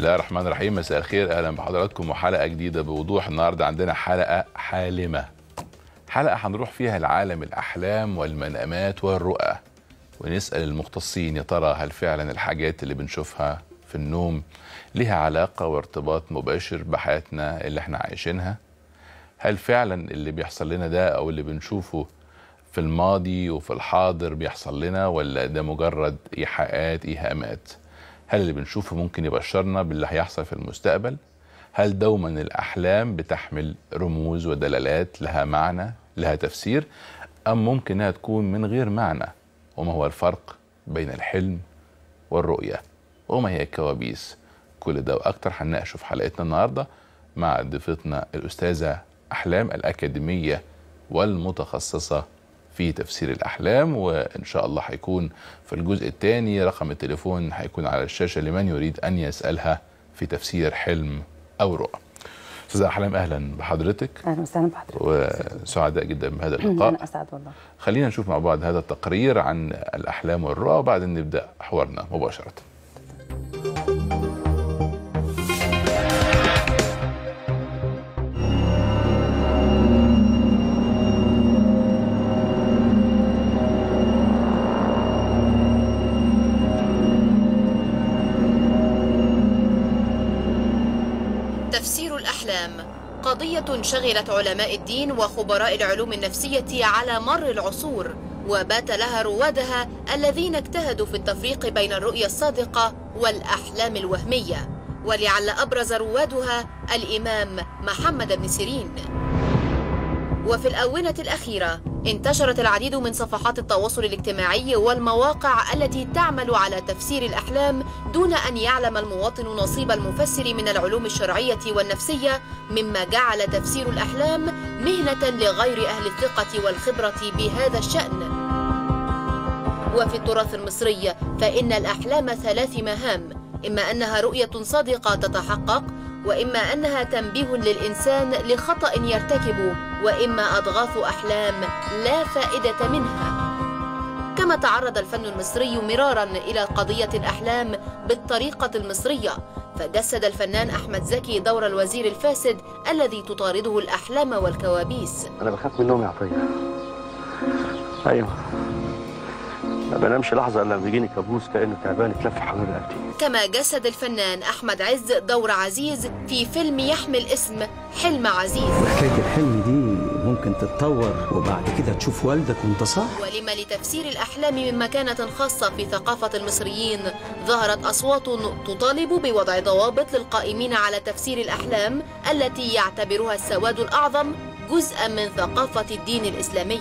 الله الرحمن الرحيم مساء الخير اهلا بحضراتكم وحلقه جديده بوضوح النهارده عندنا حلقه حالمه حلقه هنروح فيها لعالم الاحلام والمنامات والرؤى ونسال المختصين يا ترى هل فعلا الحاجات اللي بنشوفها في النوم لها علاقه وارتباط مباشر بحياتنا اللي احنا عايشينها هل فعلا اللي بيحصل لنا ده او اللي بنشوفه في الماضي وفي الحاضر بيحصل لنا ولا ده مجرد ايحاءات ايهامات هل اللي بنشوفه ممكن يبشرنا باللي هيحصل في المستقبل هل دوما الاحلام بتحمل رموز ودلالات لها معنى لها تفسير ام ممكن انها تكون من غير معنى وما هو الفرق بين الحلم والرؤيه وما هي الكوابيس كل ده واكتر هنناقشه في حلقتنا النهارده مع ضيفتنا الاستاذه احلام الاكاديميه والمتخصصه في تفسير الاحلام وان شاء الله هيكون في الجزء الثاني رقم التليفون هيكون على الشاشه لمن يريد ان يسالها في تفسير حلم او رؤى. استاذه احلام اهلا بحضرتك اهلا وسهلا بحضرتك وسعداء جدا بهذا اللقاء انا اسعد والله خلينا نشوف مع بعض هذا التقرير عن الاحلام والرؤى وبعدين نبدا حوارنا مباشره. تفسير الأحلام قضية شغلت علماء الدين وخبراء العلوم النفسية على مر العصور وبات لها روادها الذين اجتهدوا في التفريق بين الرؤيا الصادقة والأحلام الوهمية ولعل أبرز روادها الإمام محمد بن سيرين وفي الآونة الأخيرة انتشرت العديد من صفحات التواصل الاجتماعي والمواقع التي تعمل على تفسير الأحلام دون أن يعلم المواطن نصيب المفسر من العلوم الشرعية والنفسية مما جعل تفسير الأحلام مهنة لغير أهل الثقة والخبرة بهذا الشأن وفي التراث المصري فإن الأحلام ثلاث مهام إما أنها رؤية صادقة تتحقق وإما أنها تنبيه للإنسان لخطأ يرتكبه وإما أضغاث أحلام لا فائدة منها كما تعرض الفن المصري مرارا إلى قضية الأحلام بالطريقة المصرية فجسد الفنان أحمد زكي دور الوزير الفاسد الذي تطارده الأحلام والكوابيس انا بخاف من النوم يا عطيه ايوه ما بنامش لحظه الا لما بيجيني كابوس كانه تعبان اتلف حوالين رقبتي كما جسد الفنان أحمد عز دور عزيز في فيلم يحمل اسم حلم عزيز حكاية الحلم دي ممكن تتطور وبعد كده تشوف والدك وانت صاحي ولما لتفسير الأحلام من مكانة خاصة في ثقافة المصريين ظهرت أصوات تطالب بوضع ضوابط للقائمين على تفسير الأحلام التي يعتبرها السواد الأعظم جزءا من ثقافة الدين الإسلامي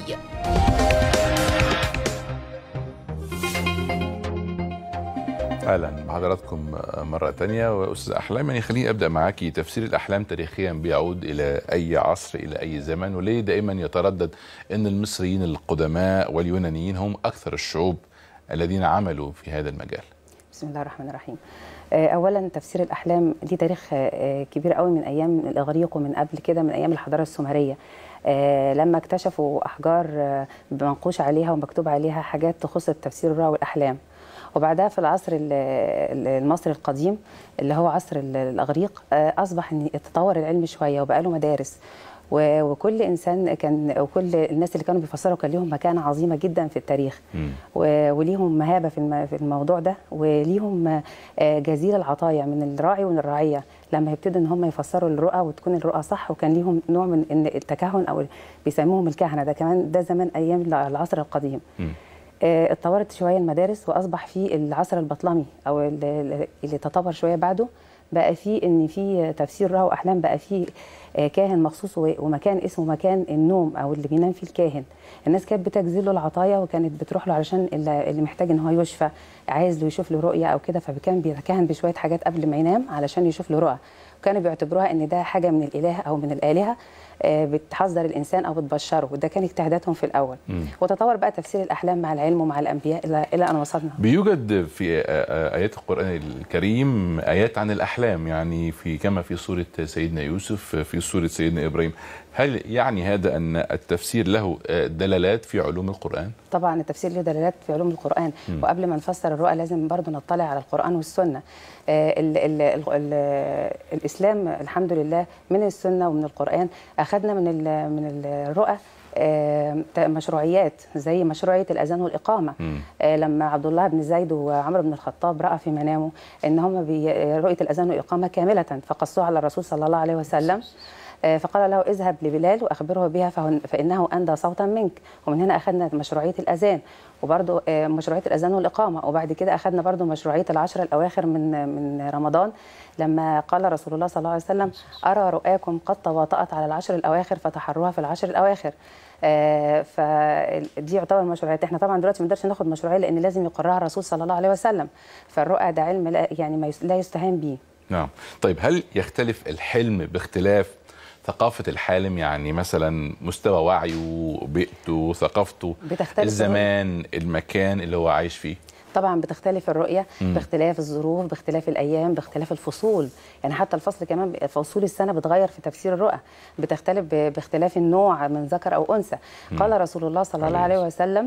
اهلا بحضراتكم مره تانية واستاذ احلام يعني خليني ابدا معاكي تفسير الاحلام تاريخيا بيعود الى اي عصر الى اي زمن وليه دائما يتردد ان المصريين القدماء واليونانيين هم اكثر الشعوب الذين عملوا في هذا المجال بسم الله الرحمن الرحيم آه، اولا تفسير الاحلام دي تاريخ آه، كبير قوي من ايام الاغريق ومن قبل كده من ايام الحضاره السومريه آه، لما اكتشفوا احجار آه، منقوش عليها ومكتوب عليها حاجات تخص التفسير الرؤى والاحلام وبعدها في العصر ال- ال- المصري القديم اللي هو عصر ال- الاغريق آه، اصبح ان تطور العلم شويه وبقى له مدارس و- وكل انسان كان وكل الناس اللي كانوا بيفسروا كان ليهم مكانه عظيمه جدا في التاريخ و- وليهم مهابه في الم- في الموضوع ده وليهم آه، جزيل العطايا من الراعي ومن الرعيه لما يبتدوا ان هم يفسروا الرؤى وتكون الرؤى صح وكان ليهم نوع من ان التكهن او بيسموهم الكهنه ده كمان ده زمان ايام العصر القديم آه، اتطورت شويه المدارس واصبح في العصر البطلمي او ال- ال- اللي تطور شويه بعده بقى في ان في تفسير رؤى واحلام بقى في آه، كاهن مخصوص و- ومكان اسمه مكان النوم او اللي بينام فيه الكاهن الناس كانت بتجزل له العطايا وكانت بتروح له علشان اللي اللي محتاج ان هو يشفى عايز له يشوف له رؤيه او كده فكان بيتكهن بشويه حاجات قبل ما ينام علشان يشوف له رؤى وكانوا بيعتبروها ان ده حاجه من الاله او من الالهه آه، بتحذر الانسان او بتبشره وده كان اجتهاداتهم في الاول مم. وتطور بقى تفسير الاحلام مع العلم ومع الانبياء الى الى ان وصلنا بيوجد في آه، آه، آيات القرآن الكريم آيات عن الأحلام يعني في كما في سورة سيدنا يوسف في سورة سيدنا إبراهيم هل يعني هذا أن التفسير له آه، دلالات في علوم القرآن؟ طبعا التفسير له دلالات في علوم القرآن مم. وقبل ما نفسر الرؤى لازم برضو نطلع على القرآن والسنة آه ال ال ال ال الإسلام الحمد لله من السنة ومن القرآن أخذنا من ال من الرؤى آه ت- مشروعيات زي مشروعية الأذان والإقامة مم. آه لما عبد الله بن زيد وعمر بن الخطاب رأى في منامه إن هم بي- رؤية الأذان والإقامة كاملة فقصوها على الرسول صلى الله عليه وسلم آه، فقال له اذهب لبلال واخبره بها فهن- فانه اندى صوتا منك ومن هنا اخذنا مشروعيه الاذان وبرضو آه، مشروعيه الاذان والاقامه وبعد كده اخذنا برضو مشروعيه العشر الاواخر من من رمضان لما قال رسول الله صلى الله عليه وسلم ارى رؤاكم قد تواطأت على العشر الاواخر فتحروها في العشر الاواخر آه، فدي يعتبر مشروعيات احنا طبعا دلوقتي ما نقدرش ناخد مشروعيه لان لازم يقرها الرسول صلى الله عليه وسلم فالرؤى ده علم لا يعني ما يس- لا يستهان به نعم طيب هل يختلف الحلم باختلاف ثقافة الحالم يعني مثلا مستوى وعيه بيئته ثقافته بتختلف الزمان المكان اللي هو عايش فيه طبعا بتختلف الرؤية مم. باختلاف الظروف باختلاف الأيام باختلاف الفصول يعني حتى الفصل كمان ب- فصول السنة بتغير في تفسير الرؤى بتختلف ب- باختلاف النوع من ذكر أو أنثى قال رسول الله صلى الله عليه عليه وسلم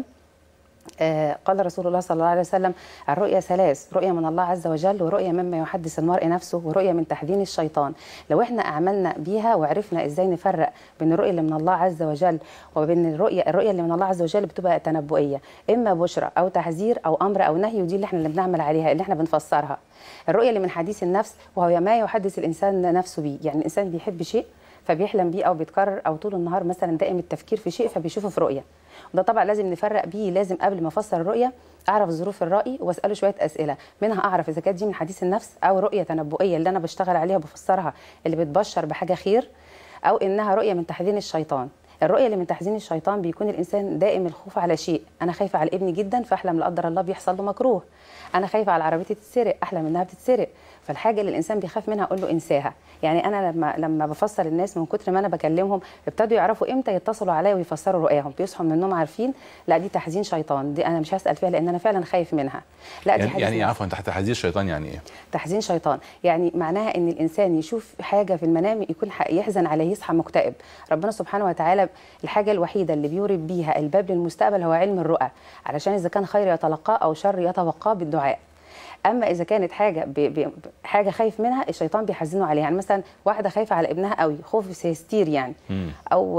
آه، قال رسول الله صلى الله عليه وسلم الرؤيا ثلاث رؤيا من الله عز وجل ورؤيا مما يحدث المرء نفسه ورؤيا من تحدين الشيطان لو احنا اعملنا بيها وعرفنا ازاي نفرق بين الرؤيا اللي من الله عز وجل وبين الرؤيا الرؤيا اللي من الله عز وجل بتبقى تنبؤيه اما بشرى او تحذير او امر او نهي ودي اللي احنا اللي بنعمل عليها اللي احنا بنفسرها الرؤيا اللي من حديث النفس وهو ما يحدث الانسان نفسه بيه يعني الانسان بيحب شيء فبيحلم بيه او بيتكرر او طول النهار مثلا دائم التفكير في شيء فبيشوفه في رؤيه وده طبعا لازم نفرق بيه لازم قبل ما افسر الرؤيه اعرف ظروف الراي واساله شويه اسئله منها اعرف اذا كانت دي من حديث النفس او رؤيه تنبؤيه اللي انا بشتغل عليها وبفسرها اللي بتبشر بحاجه خير او انها رؤيه من تحزين الشيطان الرؤيه اللي من تحزين الشيطان بيكون الانسان دائم الخوف على شيء انا خايفه على ابني جدا فاحلم لا قدر الله بيحصل له مكروه انا خايفه على عربيتي تتسرق احلم انها بتتسرق فالحاجه اللي الانسان بيخاف منها اقول له انساها يعني انا لما لما بفسر الناس من كتر ما انا بكلمهم ابتدوا يعرفوا امتى يتصلوا عليا ويفسروا رؤياهم بيصحوا من النوم عارفين لا دي تحزين شيطان دي انا مش هسال فيها لان انا فعلا خايف منها لا دي يعني, حاجه يعني اسمها عفوا تحت حديث الشيطان يعني ايه؟ تحزين شيطان يعني معناها ان الانسان يشوف حاجه في المنام يكون ح- يحزن عليه يصحى مكتئب ربنا سبحانه وتعالى الحاجه الوحيده اللي بيورد بيها الباب للمستقبل هو علم الرؤى علشان اذا كان خير يتلقاه او شر يتوقاه بالدعاء اما اذا كانت حاجه ب... ب... حاجه خايف منها الشيطان بيحزنه عليها يعني مثلا واحده خايفه على ابنها قوي خوف هيستير يعني مم. او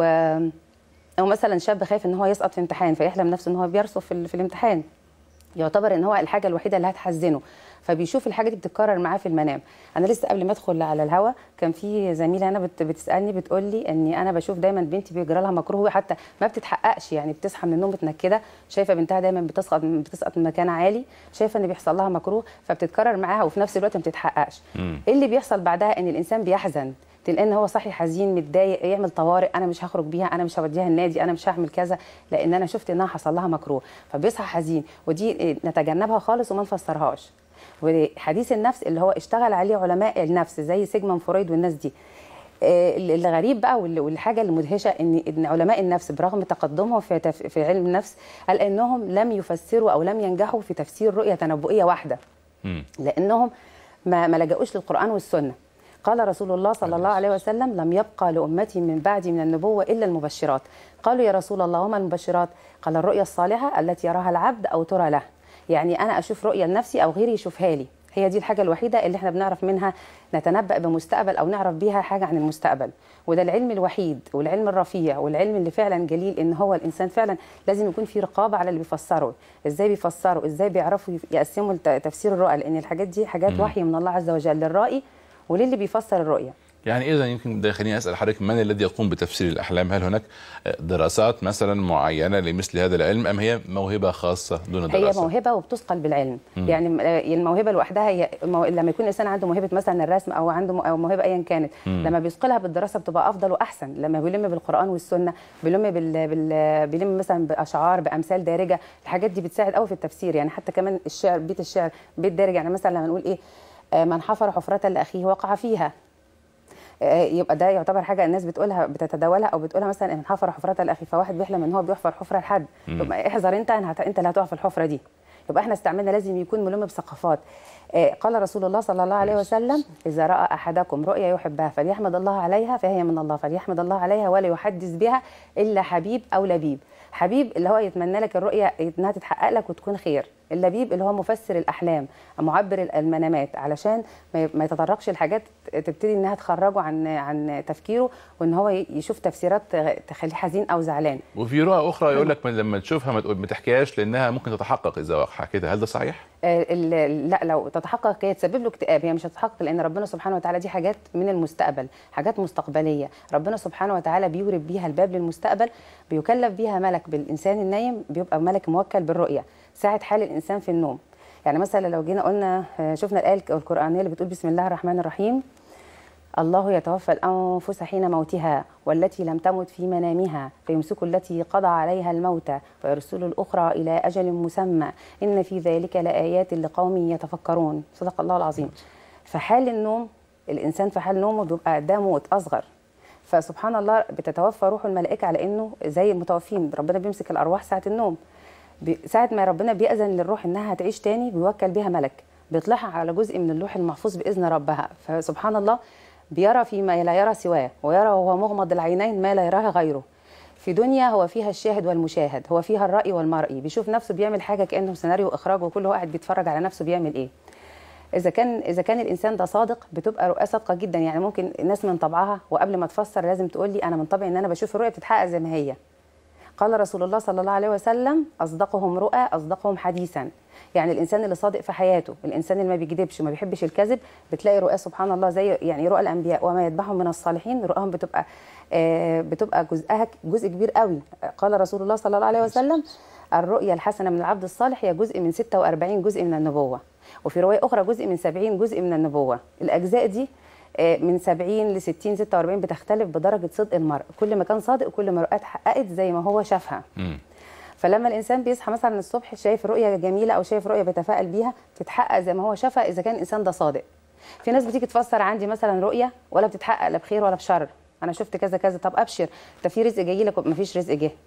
او مثلا شاب خايف ان هو يسقط في امتحان فيحلم نفسه ان هو بيرسب في, ال- في الامتحان يعتبر ان هو الحاجه الوحيده اللي هتحزنه فبيشوف الحاجه دي بتتكرر معاه في المنام انا لسه قبل ما ادخل على الهوا كان في زميله انا بت بتسالني بتقول لي اني انا بشوف دايما بنتي بيجرى لها مكروه حتى ما بتتحققش يعني بتصحى من النوم متنكده شايفه بنتها دايما بتسقط بتسقط من مكان عالي شايفه ان بيحصل لها مكروه فبتتكرر معاها وفي نفس الوقت ما بتتحققش مم. ايه اللي بيحصل بعدها ان الانسان بيحزن تلقى ان هو صحي حزين متضايق يعمل طوارئ انا مش هخرج بيها انا مش هوديها النادي انا مش هعمل كذا لان انا شفت انها حصل لها مكروه فبيصحى حزين ودي إيه، نتجنبها خالص وما نفسرهاش وحديث النفس اللي هو اشتغل عليه علماء النفس زي سيجموند فرويد والناس دي آه، الغريب بقى وال- والحاجه المدهشه ان ان علماء النفس برغم تقدمهم في تف- في علم النفس قال انهم لم يفسروا او لم ينجحوا في تفسير رؤيه تنبؤيه واحده مم. لانهم ما ما لجأوش للقران والسنه قال رسول الله صلى الله عليه وسلم لم يبقى لامتي من بعدي من النبوه الا المبشرات قالوا يا رسول الله وما المبشرات قال الرؤيا الصالحه التي يراها العبد او ترى له يعني انا اشوف رؤيه لنفسي او غيري يشوفها لي هي دي الحاجه الوحيده اللي احنا بنعرف منها نتنبأ بمستقبل او نعرف بيها حاجه عن المستقبل وده العلم الوحيد والعلم الرفيع والعلم اللي فعلا جليل ان هو الانسان فعلا لازم يكون في رقابه على اللي بيفسره ازاي بيفسروا ازاي بيعرفوا يف- يقسموا الت- تفسير الرؤى لان الحاجات دي حاجات وحي من الله عز وجل للرائي وللي بيفسر الرؤيه يعني اذا يمكن ده خليني اسال حضرتك من الذي يقوم بتفسير الاحلام؟ هل هناك دراسات مثلا معينه لمثل هذا العلم ام هي موهبه خاصه دون هي دراسه؟ موهبه وبتثقل بالعلم يعني م- آه، الموهبه لوحدها هي مو... لما يكون الانسان عنده موهبه مثلا الرسم او عنده م... او موهبه ايا كانت لما بيثقلها بالدراسه بتبقى افضل واحسن لما بيلم بالقران والسنه بيلم بال... بال... بيلم مثلا باشعار بامثال دارجه الحاجات دي بتساعد قوي في التفسير يعني حتى كمان الشعر بيت الشعر بيت دارج يعني مثلا لما نقول ايه آه، من حفر حفره لاخيه وقع فيها آه، يبقى ده يعتبر حاجه الناس بتقولها بتتداولها او بتقولها مثلا ان حفر حفره الاخي فواحد بيحلم ان هو بيحفر حفره لحد يبقى احذر انت أنا هت- انت اللي هتقع في الحفره دي يبقى احنا استعملنا لازم يكون ملم بثقافات آه، قال رسول الله صلى الله عليه وسلم اذا راى احدكم رؤيا يحبها فليحمد الله عليها فهي من الله فليحمد الله عليها ولا يحدث بها الا حبيب او لبيب حبيب اللي هو يتمنى لك الرؤيه انها تتحقق لك وتكون خير اللبيب اللي هو مفسر الاحلام معبر المنامات علشان ما ي- ما يتطرقش لحاجات تبتدي انها تخرجه عن عن تفكيره وان هو ي- يشوف تفسيرات تخليه حزين او زعلان وفي رؤى اخرى يقول لك لما تشوفها ما تقول- ما تحكيهاش لانها ممكن تتحقق اذا حكيتها هل ده صحيح؟ آه، ال- لا لو تتحقق هي تسبب له اكتئاب هي مش هتتحقق لان ربنا سبحانه وتعالى دي حاجات من المستقبل حاجات مستقبليه ربنا سبحانه وتعالى بيورد بيها الباب للمستقبل بيكلف بيها ملك بالانسان النايم بيبقى ملك موكل بالرؤيه ساعه حال الانسان في النوم يعني مثلا لو جينا قلنا آه، شفنا الايه القرانيه اللي بتقول بسم الله الرحمن الرحيم الله يتوفى الأنفس حين موتها والتي لم تمت في منامها فيمسك التي قضى عليها الموت ويرسل الأخرى إلى أجل مسمى إن في ذلك لآيات لقوم يتفكرون صدق الله العظيم فحال النوم الإنسان في حال نومه بيبقى ده موت أصغر فسبحان الله بتتوفى روح الملائكة على إنه زي المتوفين ربنا بيمسك الأرواح ساعة النوم بي- ساعة ما ربنا بيأذن للروح إنها هتعيش تاني بيوكل بيها ملك بيطلعها على جزء من اللوح المحفوظ بإذن ربها فسبحان الله بيرى فيما لا يرى سواه ويرى وهو مغمض العينين ما لا يراه غيره في دنيا هو فيها الشاهد والمشاهد هو فيها الرأي والمرئي بيشوف نفسه بيعمل حاجة كأنه سيناريو إخراج وكله قاعد بيتفرج على نفسه بيعمل إيه اذا كان اذا كان الانسان ده صادق بتبقى رؤيه صادقه جدا يعني ممكن الناس من طبعها وقبل ما تفسر لازم تقول لي انا من طبعي ان انا بشوف الرؤيه بتتحقق زي ما هي قال رسول الله صلى الله عليه وسلم اصدقهم رؤى اصدقهم حديثا يعني الانسان اللي صادق في حياته الانسان اللي ما بيكذبش وما بيحبش الكذب بتلاقي رؤى سبحان الله زي يعني رؤى الانبياء وما يتبعهم من الصالحين رؤاهم بتبقى آه بتبقى جزءها جزء كبير قوي قال رسول الله صلى الله عليه وسلم الرؤيا الحسنه من العبد الصالح هي جزء من 46 جزء من النبوه وفي روايه اخرى جزء من 70 جزء من النبوه الاجزاء دي آه، من 70 ل 60 46 بتختلف بدرجه صدق المرء كل ما كان صادق كل ما رؤيات حققت زي ما هو شافها مم. فلما الانسان بيصحى مثلا الصبح شايف رؤيه جميله او شايف رؤيه بيتفائل بيها تتحقق زي ما هو شافها اذا كان الانسان ده صادق في ناس بتيجي تفسر عندي مثلا رؤيه ولا بتتحقق لا بخير ولا بشر انا شفت كذا كذا طب ابشر ده في رزق جاي لك مفيش رزق جه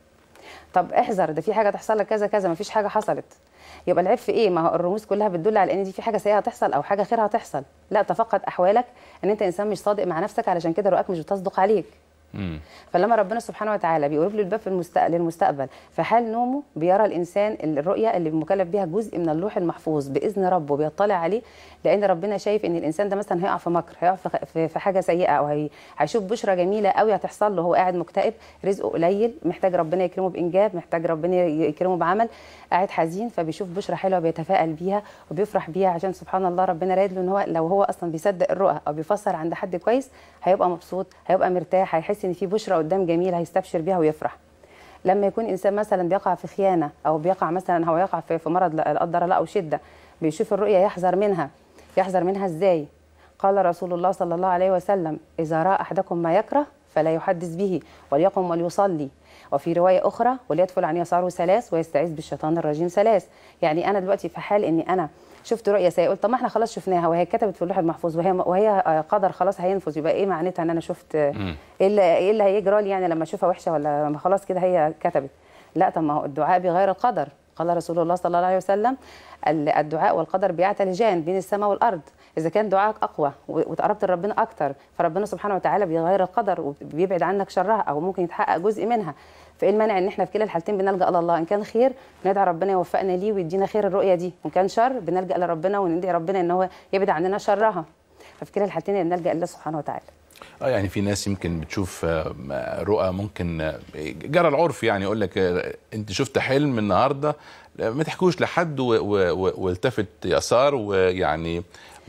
طب احذر ده في حاجه تحصل لك كذا كذا مفيش حاجه حصلت يبقى العيب في ايه ما هو الرموز كلها بتدل على ان دي في حاجه سيئه هتحصل او حاجه خير هتحصل لا تفقد احوالك ان انت انسان مش صادق مع نفسك علشان كده رؤاك مش بتصدق عليك مم. فلما ربنا سبحانه وتعالى بيقرب له الباب في المستقبل للمستقبل في حال نومه بيرى الانسان الرؤيه اللي مكلف بيها جزء من اللوح المحفوظ باذن ربه بيطلع عليه لان ربنا شايف ان الانسان ده مثلا هيقع في مكر هيقع في- في في حاجه سيئه او هي هيشوف بشرى جميله قوي هتحصل له هو قاعد مكتئب رزقه قليل محتاج ربنا يكرمه بانجاب محتاج ربنا يكرمه بعمل قاعد حزين فبيشوف بشرى حلوه بيتفائل بيها وبيفرح بيها عشان سبحان الله ربنا رايد له ان هو لو هو اصلا بيصدق الرؤى او بيفسر عند حد كويس هيبقى مبسوط هيبقى مرتاح هيحس ان في بشرى قدام جميل هيستبشر بيها ويفرح لما يكون انسان مثلا بيقع في خيانه او بيقع مثلا هو يقع في في مرض لا قدر الله او شده بيشوف الرؤيه يحذر منها يحذر منها ازاي قال رسول الله صلى الله عليه وسلم اذا راى احدكم ما يكره فلا يحدث به وليقم وليصلي وفي روايه اخرى وليدخل عن يساره ثلاث ويستعيذ بالشيطان الرجيم ثلاث يعني انا دلوقتي في حال اني انا شفت رؤيه سيئه قلت طب ما احنا خلاص شفناها وهي كتبت في اللوح المحفوظ وهي وهي آه، قدر خلاص هينفذ يبقى ايه معناتها ان انا شفت آه، مم. ايه اللي ايه اللي هيجرى لي يعني لما اشوفها وحشه ولا لما خلاص كده هي كتبت لا طب ما هو الدعاء بغير القدر قال رسول الله صلى الله عليه وسلم ال- الدعاء والقدر بيعتلجان بين السماء والارض اذا كان دعائك اقوى و- وتقربت لربنا اكتر فربنا سبحانه وتعالى بيغير القدر وبيبعد عنك شرها او ممكن يتحقق جزء منها فايه المانع ان احنا في كلا الحالتين بنلجا الى الله ان كان خير بندعي ربنا يوفقنا ليه ويدينا خير الرؤيه دي وان كان شر بنلجا لربنا وندعي ربنا ان هو يبعد عننا شرها ففي كلا الحالتين بنلجا الله سبحانه وتعالى اه يعني في ناس يمكن بتشوف آه، م- رؤى ممكن آه، جرى العرف يعني يقول لك آه، انت شفت حلم النهارده لا، ما تحكوش لحد و- و- و- والتفت يسار ويعني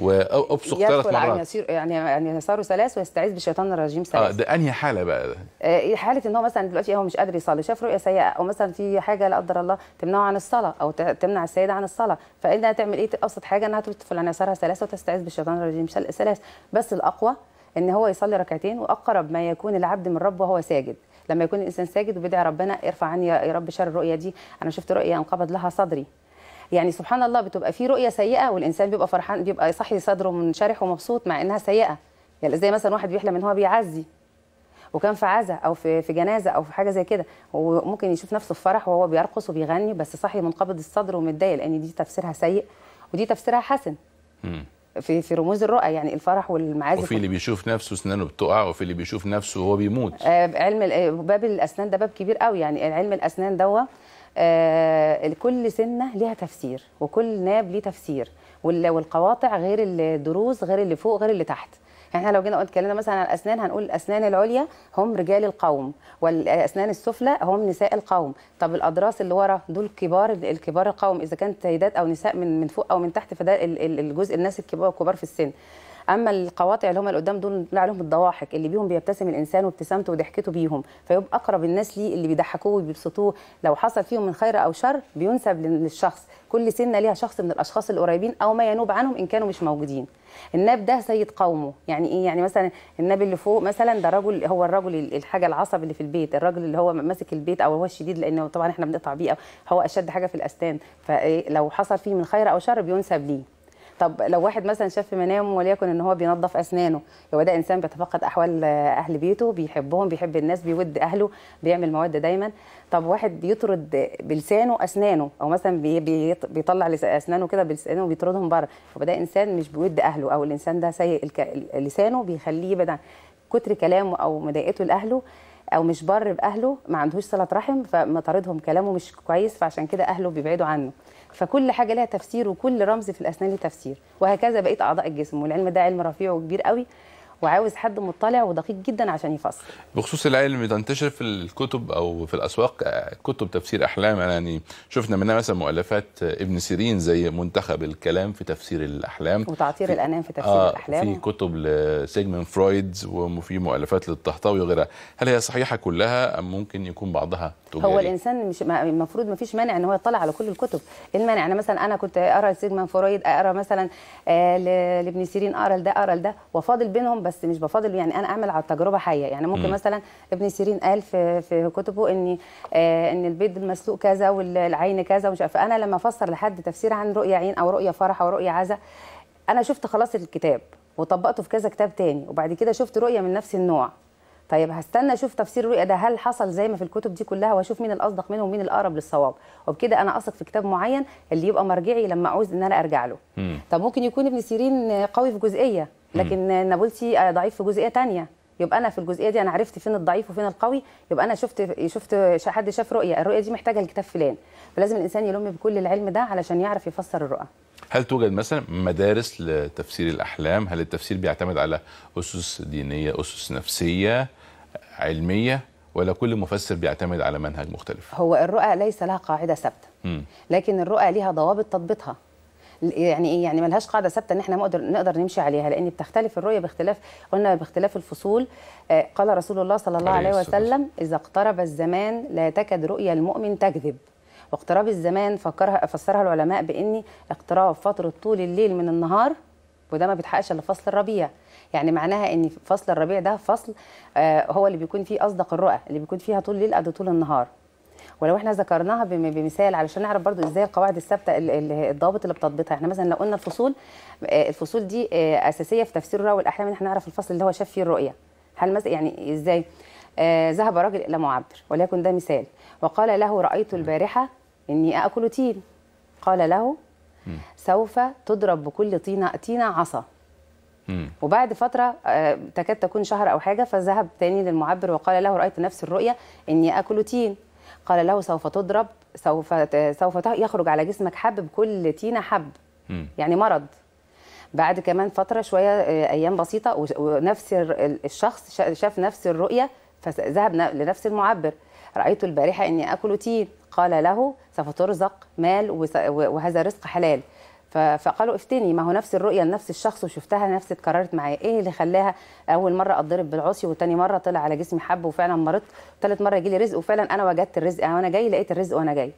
وابصق ثلاث يدخل عن مرات يسير يعني يعني يساره ثلاث ويستعيذ بالشيطان الرجيم اه ثلاث ده انهي حاله بقى ده؟ آه، حاله ان هو مثلا دلوقتي هو مش قادر يصلي شاف رؤيه سيئه او مثلا في حاجه لا قدر الله تمنعه عن الصلاه او ت- تمنع السيده عن الصلاه فانها تعمل ايه ابسط حاجه انها تدخل عن يسارها ثلاثه وتستعيذ بالشيطان الرجيم شل- ثلاث بس الاقوى ان هو يصلي ركعتين واقرب ما يكون العبد من ربه وهو ساجد لما يكون الانسان ساجد وبيدعي ربنا ارفع عني يا يا رب شر الرؤيه دي انا شفت رؤيه انقبض لها صدري يعني سبحان الله بتبقى في رؤيه سيئه والانسان بيبقى فرحان بيبقى صحي صدره منشرح ومبسوط مع انها سيئه يعني زي مثلا واحد بيحلم ان هو بيعزي وكان في عزا او في في جنازه او في حاجه زي كده وممكن يشوف نفسه في فرح وهو بيرقص وبيغني بس صاحي منقبض الصدر ومتضايق لان دي تفسيرها سيء ودي تفسيرها حسن مم. في في رموز الرؤى يعني الفرح والمعازف وفي اللي بيشوف نفسه اسنانه بتقع وفي اللي بيشوف نفسه وهو بيموت آه، علم ال- آه، باب الاسنان ده باب كبير قوي يعني علم الاسنان دوا آه، كل سنه ليها تفسير وكل ناب ليه تفسير وال- والقواطع غير الدروز غير اللي فوق غير اللي تحت يعني احنا لو جينا اتكلمنا مثلا عن الاسنان هنقول الاسنان العليا هم رجال القوم والاسنان السفلى هم نساء القوم طب الاضراس اللي ورا دول كبار الكبار القوم اذا كانت سيدات او نساء من من فوق او من تحت فده ال- ال- الجزء الناس الكبار الكبار في السن اما القواطع اللي هم اللي قدام دول بنقول عليهم الضواحك اللي بيهم بيبتسم الانسان وابتسامته وضحكته بيهم فيبقى اقرب الناس ليه اللي بيضحكوه وبيبسطوه لو حصل فيهم من خير او شر بينسب لل- للشخص كل سنه ليها شخص من الاشخاص القريبين او ما ينوب عنهم ان كانوا مش موجودين الناب ده سيد قومه يعني ايه يعني مثلا الناب اللي فوق مثلا ده رجل هو الرجل ال- الحاجه العصب اللي في البيت الراجل اللي هو ماسك البيت او هو الشديد لانه طبعا احنا بنقطع بيه أو هو اشد حاجه في الاسنان فلو حصل فيه من خير او شر بينسب ليه طب لو واحد مثلا شاف في منامه وليكن ان هو بينظف اسنانه يبقى ده انسان بيتفقد احوال آه، اهل بيته بيحبهم بيحب الناس بيود اهله بيعمل موده دايما طب واحد بيطرد بلسانه اسنانه او مثلا بي بي بيطلع لس- اسنانه كده بلسانه وبيطردهم بره يبقى ده انسان مش بيود اهله او الانسان ده سيء الك... لسانه بيخليه يبعد عن كتر كلامه او مضايقته لاهله او مش بر باهله ما عندهوش صله رحم فمطاردهم كلامه مش كويس فعشان كده اهله بيبعدوا عنه فكل حاجه لها تفسير وكل رمز في الاسنان ليه تفسير وهكذا بقيه اعضاء الجسم والعلم ده علم رفيع وكبير قوي وعاوز حد مطلع ودقيق جدا عشان يفسر بخصوص العلم تنتشر في الكتب او في الاسواق آه، كتب تفسير احلام يعني شفنا منها مثلا مؤلفات آه، ابن سيرين زي منتخب الكلام في تفسير الاحلام وتعطير في- الانام في تفسير آه الاحلام في كتب لسيجموند فرويد وفي مؤلفات للطهطاوي وغيرها هل هي صحيحه كلها ام ممكن يكون بعضها تجاري هو الانسان مش ما- المفروض ما فيش مانع ان هو يطلع على كل الكتب ايه المانع انا مثلا انا كنت اقرا سيجموند فرويد اقرا مثلا آه ل- لابن سيرين اقرا لده اقرا لده وافاضل بينهم بس مش بفاضل يعني انا اعمل على تجربه حيه يعني ممكن مم. مثلا ابن سيرين قال في في كتبه ان آه ان البيض المسلوق كذا والعين كذا ومش عارفه انا لما افسر لحد تفسير عن رؤيه عين او رؤيه فرح او رؤيه عزا انا شفت خلاص الكتاب وطبقته في كذا كتاب تاني وبعد كده شفت رؤيه من نفس النوع طيب هستنى اشوف تفسير الرؤيه ده هل حصل زي ما في الكتب دي كلها واشوف مين الاصدق منهم ومين الاقرب للصواب وبكده انا اثق في كتاب معين اللي يبقى مرجعي لما اعوز ان انا ارجع له مم. طب ممكن يكون ابن سيرين قوي في جزئيه لكن نابلسي ضعيف في جزئيه تانية يبقى انا في الجزئيه دي انا عرفت فين الضعيف وفين القوي يبقى انا شفت شفت حد شاف رؤيه الرؤيه دي محتاجه الكتاب فلان فلازم الانسان يلم بكل العلم ده علشان يعرف يفسر الرؤى هل توجد مثلا مدارس لتفسير الاحلام هل التفسير بيعتمد على اسس دينيه اسس نفسيه علميه ولا كل مفسر بيعتمد على منهج مختلف هو الرؤى ليس لها قاعده ثابته مم. لكن الرؤى ليها ضوابط تضبطها يعني ايه يعني ملهاش قاعده ثابته ان احنا نقدر نقدر نمشي عليها لان بتختلف الرؤيه باختلاف قلنا باختلاف الفصول آه، قال رسول الله صلى الله عليه عليه الصلاة وسلم اذا اقترب الزمان لا تكد رؤيا المؤمن تكذب واقتراب الزمان فكرها فسرها العلماء بان اقتراب فتره طول الليل من النهار وده ما بيتحققش الا في فصل الربيع يعني معناها ان فصل الربيع ده فصل آه، هو اللي بيكون فيه اصدق الرؤى اللي بيكون فيها طول الليل قد طول النهار ولو احنا ذكرناها بم- بمثال علشان نعرف برضو ازاي القواعد الثابته ال- ال- الضوابط اللي بتضبطها احنا مثلا لو قلنا الفصول آه، الفصول دي آه، اساسيه في تفسير الرؤى والاحلام ان احنا نعرف الفصل اللي هو شاف فيه الرؤيه هل مثلا يعني ازاي آه، ذهب رجل الى معبر وليكن ده مثال وقال له رايت البارحه اني اكل تين قال له سوف تضرب بكل طينه طينه عصا مم. وبعد فترة آه، تكاد تكون شهر أو حاجة فذهب تاني للمعبر وقال له رأيت نفس الرؤية إني آكل تين قال له سوف تضرب سوف سوف ت- يخرج على جسمك حب بكل تينة حب مم. يعني مرض بعد كمان فترة شوية آه، أيام بسيطة وش- ونفس ال- الشخص شا- شاف نفس الرؤية فذهب ن- لنفس المعبر رأيت البارحة إني آكل تين قال له سوف ترزق مال وس- وهذا رزق حلال ف- فقالوا افتني ما هو نفس الرؤيه لنفس الشخص وشفتها نفس اتكررت معايا ايه اللي خلاها اول مره اتضرب بالعصي وتاني مره طلع على جسمي حب وفعلا مرضت ثالث مره يجي لي رزق وفعلا انا وجدت الرزق وانا جاي لقيت الرزق وانا جاي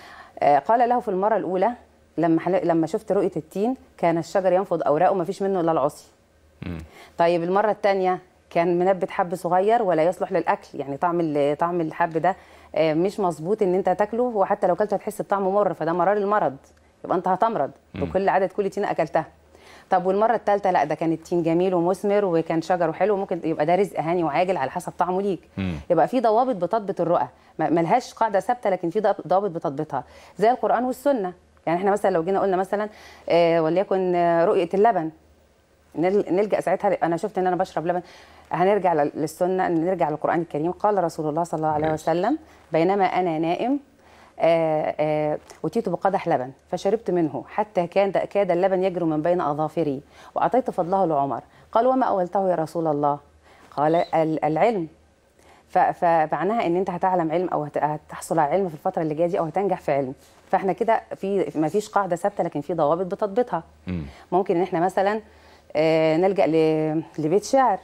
آه، قال له في المره الاولى لما حل... لما شفت رؤيه التين كان الشجر ينفض اوراقه ما فيش منه الا العصي مم. طيب المره الثانيه كان منبت حب صغير ولا يصلح للاكل يعني طعم ال- طعم الحب ده آه، مش مظبوط ان انت تاكله وحتى لو كلته هتحس بطعمه مر فده مرار المرض يبقى انت هتمرض مم. بكل عدد كل تينه اكلتها طب والمره الثالثه لا ده كان التين جميل ومثمر وكان شجره حلو ممكن يبقى ده رزق هاني وعاجل على حسب طعمه ليك مم. يبقى في ضوابط بتضبط الرؤى ما- ملهاش قاعده ثابته لكن في ضوابط- ضوابط بتضبطها زي القران والسنه يعني احنا مثلا لو جينا قلنا مثلا آه وليكن آه، رؤيه اللبن نل- نلجا ساعتها انا شفت ان انا بشرب لبن هنرجع لل- للسنه نرجع للقران الكريم قال رسول الله صلى الله عليه وسلم بينما انا نائم آه، آه، أتيت بقدح لبن فشربت منه حتى كان كاد اللبن يجري من بين أظافري وأعطيت فضله لعمر قال وما أولته يا رسول الله قال ال- العلم ف- فمعناها ان انت هتعلم علم او هت- هتحصل على علم في الفتره اللي جايه دي او هتنجح في علم فاحنا كده في ما فيش قاعده ثابته لكن في ضوابط بتضبطها مم. ممكن ان احنا مثلا آه، نلجا ل- لبيت شعر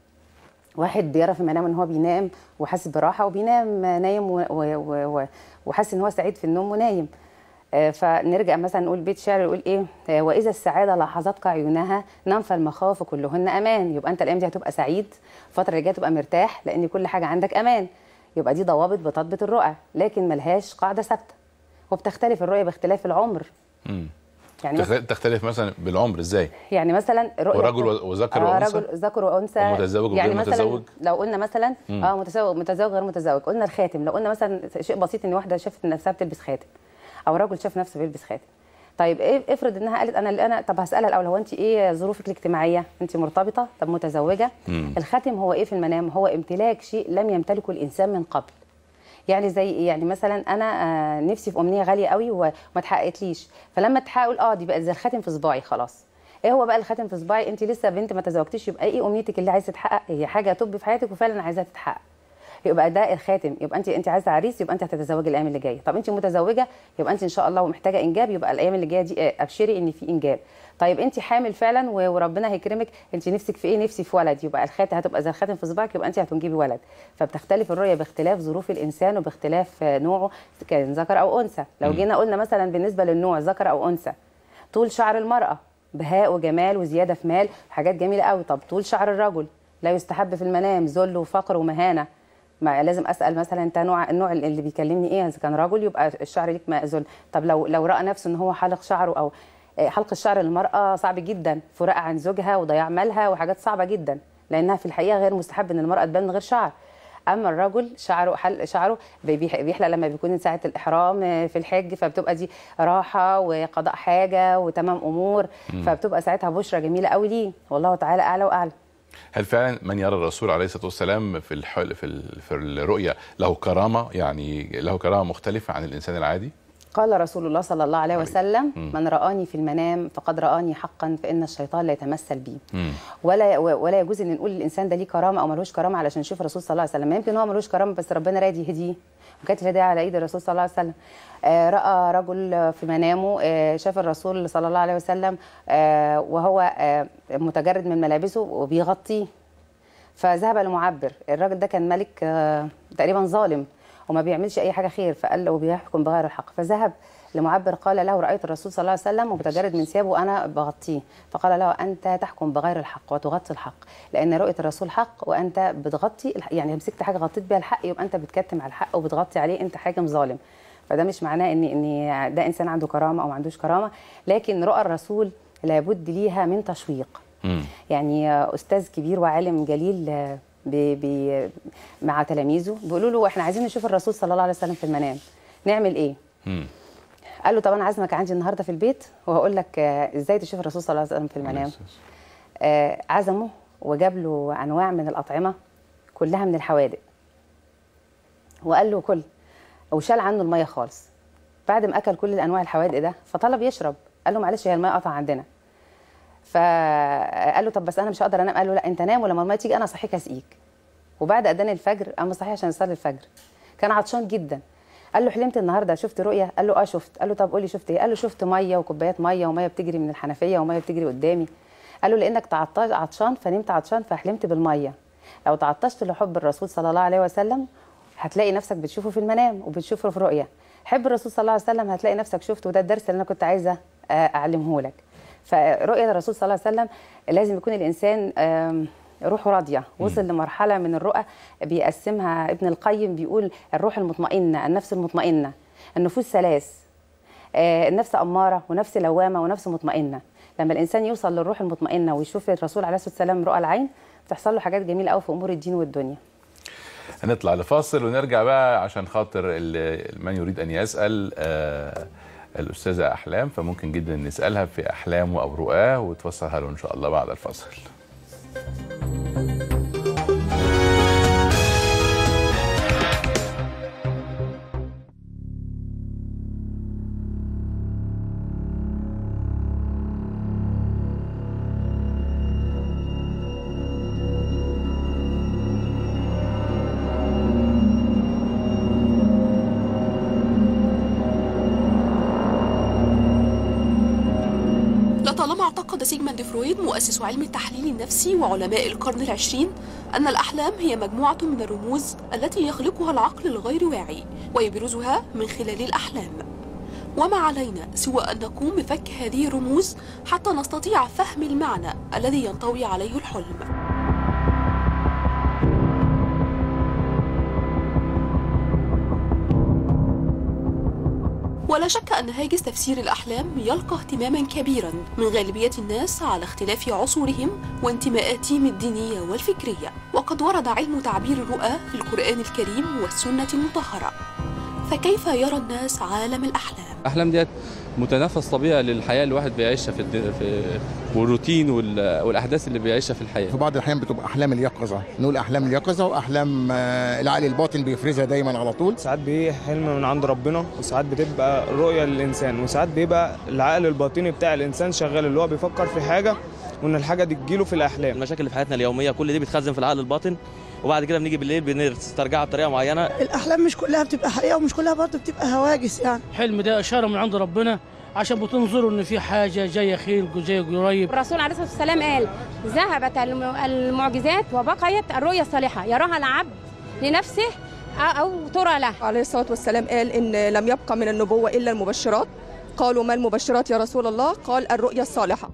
واحد بيرى في منامه ان هو بينام وحاسس براحه وبينام نايم و- و- و- و- وحاسس ان هو سعيد في النوم ونايم آه، فنرجع مثلا نقول بيت شعر يقول ايه آه، واذا السعاده لاحظتك عيونها نم فالمخاوف كلهن امان يبقى انت الايام دي هتبقى سعيد الفتره اللي جايه تبقى مرتاح لان كل حاجه عندك امان يبقى دي ضوابط بتضبط الرؤى لكن ملهاش قاعده ثابته وبتختلف الرؤيه باختلاف العمر مم. يعني مثلا تخ- تختلف مثلا بالعمر ازاي يعني مثلا رؤيه ورجل و- وذكر آه وأنثى؟ رجل ذكر وانثى ومتزوج يعني وغير مثلا متزوج؟ لو قلنا مثلا اه متزوج متزوج غير متزوج قلنا الخاتم لو قلنا مثلا شيء بسيط ان واحده شافت نفسها بتلبس خاتم او رجل شاف نفسه بيلبس خاتم طيب ايه افرض انها قالت انا انا طب هسالها الاول هو انت ايه ظروفك الاجتماعيه انت مرتبطه طب متزوجه مم. الخاتم هو ايه في المنام هو امتلاك شيء لم يمتلكه الانسان من قبل يعني زي ايه يعني مثلا انا آه، نفسي في امنيه غاليه قوي وما اتحققتليش فلما تحاول اه دي بقت زي الخاتم في صباعي خلاص ايه هو بقى الخاتم في صباعي انت لسه بنت ما تزوجتيش يبقى ايه امنيتك اللي عايزه تتحقق هي حاجه تب في حياتك وفعلا عايزاها تتحقق يبقى ده الخاتم يبقى انت انت عايزه عريس يبقى انت هتتزوجي الايام اللي جايه طب انت متزوجه يبقى انت ان شاء الله ومحتاجه انجاب يبقى الايام اللي جايه دي آه، ابشري ان في انجاب طيب انت حامل فعلا و- وربنا هيكرمك انت نفسك في ايه نفسي في ولد يبقى الخاتم هتبقى زي الخاتم في صباعك يبقى انت هتنجبي ولد فبتختلف الرؤيه باختلاف ظروف الانسان وباختلاف آه، نوعه كان ذكر او انثى لو جينا قلنا مثلا بالنسبه للنوع ذكر او انثى طول شعر المراه بهاء وجمال وزياده في مال حاجات جميله قوي طب طول شعر الرجل لا يستحب في المنام ذل وفقر ومهانه ما لازم اسال مثلا انت نوع النوع اللي بيكلمني ايه اذا كان رجل يبقى الشعر ليك مأذول طب لو لو راى نفسه ان هو حلق شعره او آه، حلق الشعر للمراه صعب جدا فراق عن زوجها وضياع مالها وحاجات صعبه جدا لانها في الحقيقه غير مستحب ان المراه تبان من غير شعر اما الرجل شعره حلق شعره بي- بيح- بيحلق لما بيكون ساعه الاحرام آه، في الحج فبتبقى دي راحه وقضاء حاجه وتمام امور فبتبقى ساعتها بشرى جميله قوي ليه والله تعالى اعلى واعلم هل فعلا من يرى الرسول عليه الصلاه والسلام في الحل في ال- في الرؤيا له كرامه يعني له كرامه مختلفه عن الانسان العادي؟ قال رسول الله صلى الله عليه عليه. وسلم مم. من رآني في المنام فقد رآني حقا فإن الشيطان لا يتمثل بي مم. ولا ولا يجوز ان نقول الانسان ده ليه كرامه او ملوش كرامه علشان نشوف الرسول صلى الله عليه وسلم يمكن هو ملوش كرامه بس ربنا راضي يهديه وكانت الهدايه على ايد الرسول صلى الله عليه وسلم آه راى رجل في منامه آه شاف الرسول صلى الله عليه وسلم آه وهو آه متجرد من ملابسه وبيغطيه فذهب لمعبر الراجل ده كان ملك آه، تقريبا ظالم وما بيعملش اي حاجه خير فقال له بيحكم بغير الحق فذهب لمعبر قال له رايت الرسول صلى الله عليه وسلم متجرد من ثيابه وانا بغطيه فقال له انت تحكم بغير الحق وتغطي الحق لان رؤيه الرسول حق وانت بتغطي الح- يعني مسكت حاجه غطيت بيها الحق يبقى انت بتكتم على الحق وبتغطي عليه انت حاكم ظالم فده مش معناه ان ان ده انسان عنده كرامه او ما عندوش كرامه لكن رؤى الرسول لابد ليها من تشويق مم. يعني استاذ كبير وعالم جليل آه، بي بي مع تلاميذه بيقولوا له احنا عايزين نشوف الرسول صلى الله عليه وسلم في المنام نعمل ايه مم. قال له طب انا عازمك عندي النهارده في البيت وهقول لك آه، ازاي تشوف الرسول صلى الله عليه وسلم في المنام آه، عزمه وجاب له انواع من الاطعمه كلها من الحوادق وقال له كل وشال عنه الميه خالص بعد ما اكل كل الانواع الحوادق ده فطلب يشرب قال له معلش هي الميه قطع عندنا فقال له طب بس انا مش هقدر انام قال له لا انت نام ولما الميه تيجي انا اصحيك اسقيك وبعد اذان الفجر قام صحي عشان يصلي الفجر كان عطشان جدا قال له حلمت النهارده شفت رؤيه قال له اه شفت قال له طب قولي شفت ايه قال له شفت ميه وكوبايات ميه وميه بتجري من الحنفيه وميه بتجري قدامي قال له لانك تعطش عطشان فنمت عطشان فحلمت بالميه لو تعطشت لحب الرسول صلى الله عليه وسلم هتلاقي نفسك بتشوفه في المنام وبتشوفه في رؤيه حب الرسول صلى الله عليه وسلم هتلاقي نفسك شفته وده الدرس اللي انا كنت عايزه آه، اعلمه لك فرؤيه الرسول صلى الله عليه وسلم لازم يكون الانسان آم، روحه راضيه وصل لمرحله من الرؤى بيقسمها ابن القيم بيقول الروح المطمئنه النفس المطمئنه النفوس ثلاث آه، النفس اماره ونفس لوامه ونفس مطمئنه لما الانسان يوصل للروح المطمئنه ويشوف الرسول عليه الصلاه والسلام رؤى العين تحصل له حاجات جميله قوي في امور الدين والدنيا هنطلع لفاصل ونرجع بقى عشان خاطر ال- من يريد ان يسال آه الاستاذه احلام فممكن جدا نسالها في احلامه او رؤاه وتفسرها له ان شاء الله بعد الفاصل لطالما اعتقد سيجموند فرويد مؤسس علم التحليل النفسي وعلماء القرن العشرين أن الأحلام هي مجموعة من الرموز التي يخلقها العقل الغير واعي ويبرزها من خلال الأحلام وما علينا سوى أن نقوم بفك هذه الرموز حتى نستطيع فهم المعنى الذي ينطوي عليه الحلم ولا شك أن هاجس تفسير الأحلام يلقى اهتماما كبيرا من غالبية الناس على اختلاف عصورهم وانتماءاتهم الدينية والفكرية وقد ورد علم تعبير الرؤى في القرآن الكريم والسنة المطهرة فكيف يرى الناس عالم الأحلام؟ الاحلام ديت متنفس طبيعي للحياه اللي الواحد بيعيشها في, الد... في والروتين وال... والاحداث اللي بيعيشها في الحياه في بعض الاحيان بتبقى احلام اليقظه نقول احلام اليقظه واحلام آه، العقل الباطن بيفرزها دايما على طول ساعات بيجي حلم من عند ربنا وساعات بتبقى رؤية للإنسان وساعات بيبقى العقل الباطني بتاع الإنسان شغال اللي هو بيفكر في حاجة وإن الحاجة دي تجيله في الأحلام المشاكل اللي في حياتنا اليوميه كل دي بتخزن في العقل الباطن وبعد كده بنيجي بالليل بنسترجعها بطريقه معينه الاحلام مش كلها بتبقى حقيقه ومش كلها برضه بتبقى هواجس يعني الحلم ده اشاره من عند ربنا عشان بتنظروا ان في حاجه جايه خير جايه قريب الرسول عليه الصلاه والسلام قال ذهبت الم- المعجزات وبقيت الرؤيا الصالحه يراها العبد لنفسه أ- او ترى له عليه الصلاة والسلام قال إن لم يبقى من النبوة إلا المبشرات قالوا ما المبشرات يا رسول الله قال الرؤيا الصالحة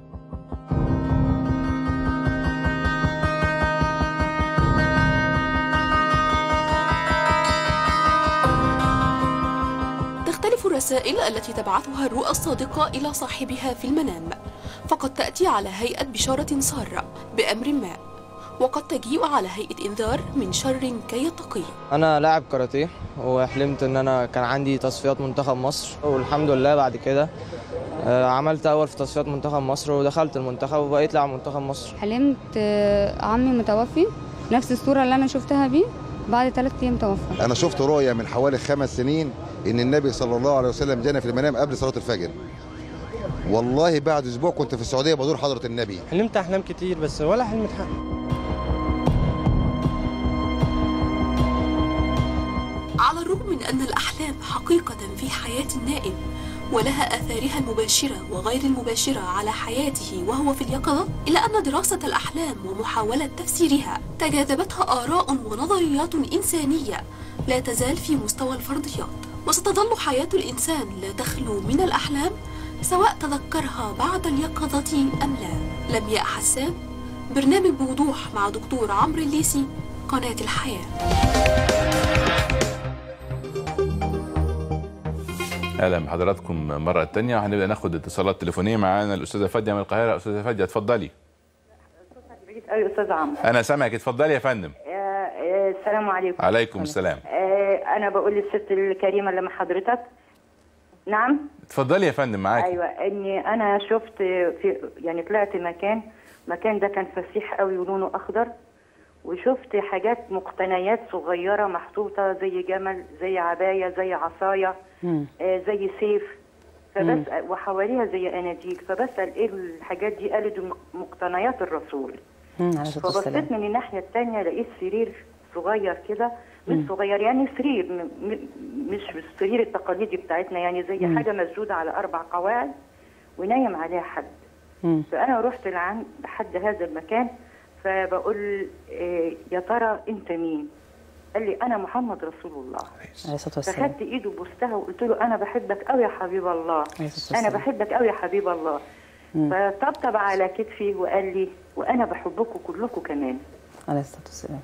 تختلف الرسائل التي تبعثها الرؤى الصادقة إلى صاحبها في المنام فقد تأتي على هيئة بشارة سارة بأمر ما وقد تجيء على هيئة إنذار من شر كي يتقيه أنا لاعب كاراتيه وحلمت إن أنا كان عندي تصفيات منتخب مصر والحمد لله بعد كده آه، عملت أول في تصفيات منتخب مصر ودخلت المنتخب وبقيت لاعب منتخب مصر حلمت آه، عمي متوفي نفس الصورة اللي أنا شفتها بيه بعد ثلاث أيام توفى انا شفت رؤيه من حوالي خمس سنين ان النبي صلى الله عليه وسلم جانا في المنام قبل صلاه الفجر والله بعد اسبوع كنت في السعوديه بزور حضره النبي حلمت أحلام كتير بس ولا حلم اتحقق على الرغم من أن الأحلام حقيقة في حياة النائم ولها آثارها المباشرة وغير المباشرة على حياته وهو في اليقظة إلا أن دراسة الأحلام ومحاولة تفسيرها تجاذبتها آراء ونظريات إنسانية لا تزال في مستوى الفرضيات وستظل حياة الإنسان لا تخلو من الأحلام سواء تذكرها بعد اليقظة أم لا لمياء حسان برنامج بوضوح مع دكتور عمرو الليسي قناة الحياة اهلا بحضراتكم مره تانية وهنبدا ناخد اتصالات تليفونيه معانا الاستاذه فاديه من القاهره استاذه فاديه اتفضلي بعيد قوي استاذ عمرو انا سامعك اتفضلي يا فندم آه، آه، السلام عليكم عليكم السلام آه، انا بقول للست الكريمه اللي مع حضرتك نعم اتفضلي يا فندم معاك ايوه اني انا شفت في يعني طلعت مكان مكان ده كان فسيح قوي ولونه اخضر وشفت حاجات مقتنيات صغيره محطوطه زي جمل زي عبايه زي عصايه آه، زي سيف فبس وحواليها زي اناديل فبسال ايه الحاجات دي قالوا دي مقتنيات الرسول عليه الصلاه والسلام فبصيت من الناحيه الثانيه لقيت سرير صغير كده مش صغير يعني سرير م- م- مش السرير التقليدي بتاعتنا يعني زي مم. حاجه مسدوده على اربع قواعد ونايم عليها حد مم. فانا رحت لعند لحد هذا المكان فبقول إيه يا ترى انت مين؟ قال لي انا محمد رسول الله عليه الصلاه والسلام فخدت ايده وبوستها وقلت له انا بحبك قوي يا حبيب الله عليه الصلاة انا والسلام. بحبك قوي يا حبيب الله مم. فطبطب على كتفي وقال لي وانا بحبكم كلكم كمان عليه الصلاه والسلام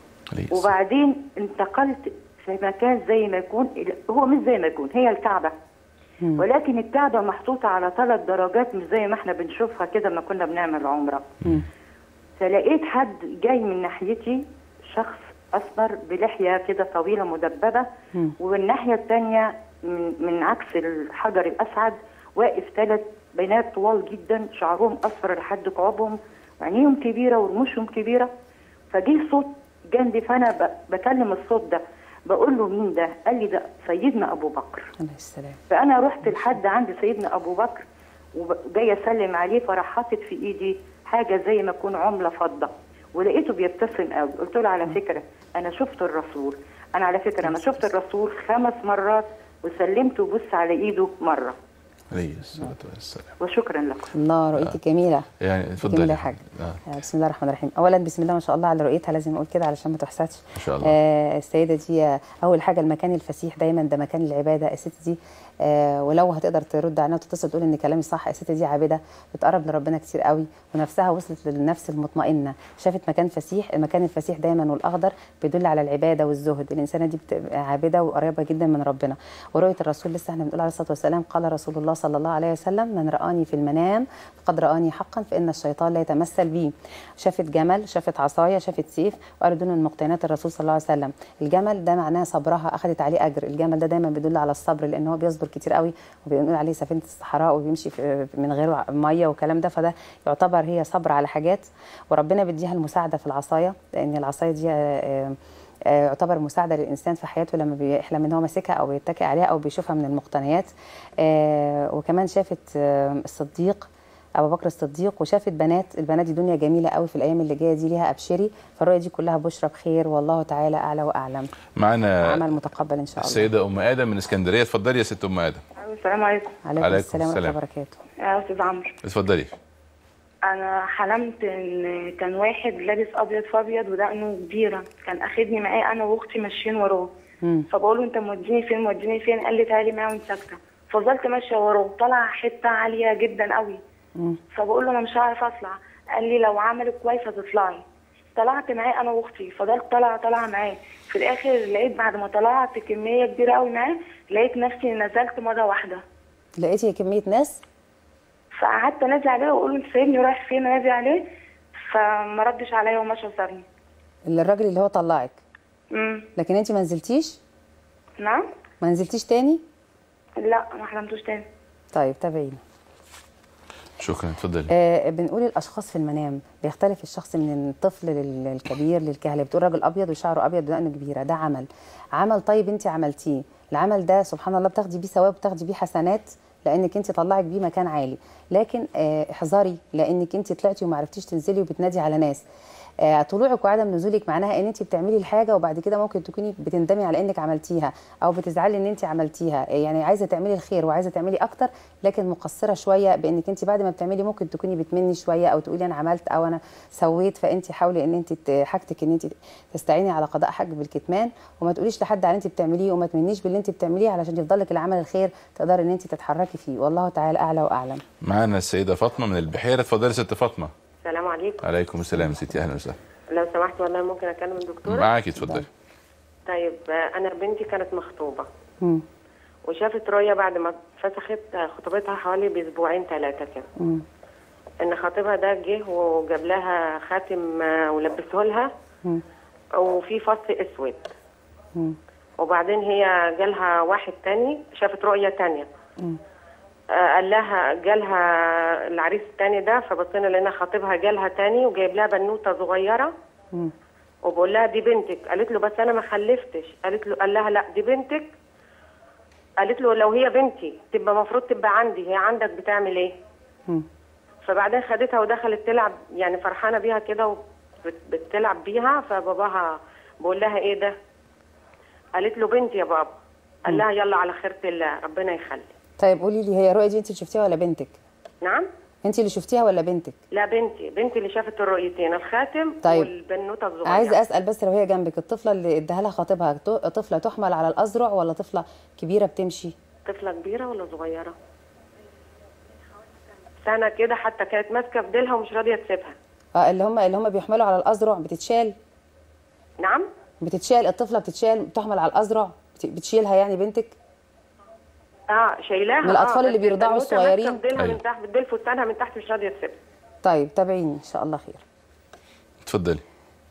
وبعدين انتقلت في مكان زي ما يكون هو مش زي ما يكون هي الكعبه مم. ولكن الكعبه محطوطه على ثلاث درجات مش زي ما احنا بنشوفها كده ما كنا بنعمل عمره مم. فلقيت حد جاي من ناحيتي شخص اسمر بلحيه كده طويله مدببه مم. والناحيه الثانيه من, من عكس الحجر الاسعد واقف ثلاث بنات طوال جدا شعرهم اصفر لحد كعوبهم وعينيهم كبيره ورموشهم كبيره فجه صوت جنبي فانا ب- بكلم الصوت ده بقول له مين ده؟ قال لي ده سيدنا ابو بكر عليه السلام فانا رحت لحد عند سيدنا ابو بكر وجاي اسلم عليه فراح حاطط في ايدي حاجه زي ما تكون عمله فضه ولقيته بيبتسم قوي قلت له على فكره انا شفت الرسول انا على فكره انا شفت الرسول خمس مرات وسلمت وبص على ايده مره عليه الصلاه والسلام وشكرا لكم الله رؤيتك جميله يعني جميله اتفضلي يا حاج آه. آه، بسم الله الرحمن الرحيم اولا بسم الله ما شاء الله على رؤيتها لازم نقول كده علشان ما تحسدش ما شاء الله آه السيده دي آه، اول حاجه المكان الفسيح دايما ده مكان العباده الست دي آه ولو هتقدر ترد علينا وتتصل تقول ان كلامي صح الست دي عابده بتقرب لربنا كتير قوي ونفسها وصلت للنفس المطمئنه شافت مكان فسيح المكان الفسيح دايما والاخضر بيدل على العباده والزهد الانسانه دي بتبقى عابده وقريبه جدا من ربنا ورؤيه الرسول لسه احنا بنقول عليه الصلاه والسلام قال رسول الله صلى الله عليه وسلم من رآني في المنام فقد رآني حقا فإن الشيطان لا يتمثل بي شافت جمل شافت عصاية شافت سيف وقالوا دول من مقتنيات الرسول صلى الله عليه وسلم الجمل ده معناه صبرها أخذت عليه أجر الجمل ده دايما بيدل على الصبر لأن هو بيصبر كتير قوي وبنقول عليه سفينة الصحراء وبيمشي في من غير مية والكلام ده فده يعتبر هي صبر على حاجات وربنا بيديها المساعدة في العصاية لأن العصاية دي آه، آه، يعتبر مساعده للانسان في حياته لما بيحلم ان هو ماسكها او بيتكئ عليها او بيشوفها من المقتنيات آه، وكمان شافت آه، الصديق ابو بكر الصديق وشافت بنات البنات دي دنيا جميله قوي في الايام اللي جايه دي ليها ابشري فالرؤيه دي كلها بشرى بخير والله تعالى اعلى واعلم معانا عمل متقبل ان شاء الله السيده ام ادم من اسكندريه اتفضلي يا ست ام ادم السلام عليكم عليكم, عليكم السلام ورحمه الله السلام. وبركاته يا استاذ عمرو اتفضلي انا حلمت ان كان واحد لابس ابيض في ابيض ودقنه كبيره كان اخدني معاه انا واختي ماشيين وراه مم. فبقول له انت موديني فين موديني فين قال لي تعالي معايا وانت ساكته فضلت ماشيه وراه طلع حته عاليه جدا قوي مم. فبقول له انا مش هعرف اطلع قال لي لو عملت كويس هتطلعي طلعت معاه انا واختي فضلت طالعه طالعه معاه في الاخر لقيت بعد ما طلعت كميه كبيره قوي معاه لقيت نفسي نزلت مره واحده لقيتي كميه ناس فقعدت انادي عليه واقول له انت سايبني رايح فين انادي عليه فما ردش عليا ومشى وسابني اللي الراجل اللي هو طلعك امم لكن انت ما نزلتيش نعم ما نزلتيش تاني لا ما حلمتوش تاني طيب تابعينا شكرا اتفضلي آه بنقول الاشخاص في المنام بيختلف الشخص من الطفل لل- للكبير للكهل بتقول راجل ابيض وشعره ابيض ودقنه كبيره ده عمل عمل طيب انت عملتيه العمل ده سبحان الله بتاخدي بيه ثواب بتاخدي بيه حسنات لانك انت طلعك بيه مكان عالي لكن آه احذري لانك انت طلعتي وما عرفتيش تنزلي وبتنادي على ناس آه، طلوعك وعدم نزولك معناها ان انت بتعملي الحاجه وبعد كده ممكن تكوني بتندمي على انك عملتيها او بتزعلي ان انت عملتيها آه، يعني عايزه تعملي الخير وعايزه تعملي اكتر لكن مقصره شويه بانك انت بعد ما بتعملي ممكن تكوني بتمني شويه او تقولي انا عملت او انا سويت فانت حاولي ان انت ت- حاجتك ان انت تستعيني على قضاء حق بالكتمان وما تقوليش لحد على اللي انت بتعمليه وما تمنيش باللي انت بتعمليه علشان يفضل لك العمل الخير تقدري ان انت تتحركي فيه والله تعالى اعلى واعلم معانا السيده فاطمه من البحيره اتفضلي ست فاطمه السلام عليكم عليكم السلام ستي اهلا وسهلا لو سمحت والله ممكن اكلم الدكتوره معاكي اتفضلي طيب آه، انا بنتي كانت مخطوبه مم. وشافت رؤيه بعد ما فسخت آه، خطوبتها حوالي باسبوعين ثلاثه كده مم. ان خطيبها ده جه وجاب لها خاتم آه، ولبسه لها مم. وفي فص اسود مم. وبعدين هي جالها واحد تاني شافت رؤيه تانية مم. آه، قال لها جالها العريس التاني ده فبصينا لقينا خطيبها جالها تاني وجايب لها بنوته صغيره مم. وبقول لها دي بنتك قالت له بس انا ما خلفتش قالت له قال لها لا دي بنتك قالت له لو هي بنتي تبقى المفروض تبقى عندي هي عندك بتعمل ايه مم. فبعدين خدتها ودخلت تلعب يعني فرحانه بيها كده وبتلعب بيها فباباها بقول لها ايه ده قالت له بنتي يا بابا قال لها يلا على خيرة الله ربنا يخلي طيب قولي لي هي الرؤيه دي انت اللي شفتيها ولا بنتك نعم انت اللي شفتيها ولا بنتك لا بنتي بنتي اللي شافت الرؤيتين الخاتم طيب. والبنوته الصغيره عايزه اسال بس لو هي جنبك الطفله اللي اداها لها خطيبها ط- طفله تحمل على الازرع ولا طفله كبيره بتمشي طفله كبيره ولا صغيره سنه كده حتى كانت ماسكه في ديلها ومش راضيه تسيبها اه اللي هم اللي هم بيحملوا على الازرع بتتشال نعم بتتشال الطفله بتتشال بتحمل على الازرع بت- بتشيلها يعني بنتك اه شايلاها من الأطفال آه اللي بس بيرضعوا البنوتة الصغيرين؟ ماسكة بديلها أيوة. من تحت بديل فستانها من تحت مش راضيه تسيبها طيب تابعيني ان شاء الله خير اتفضلي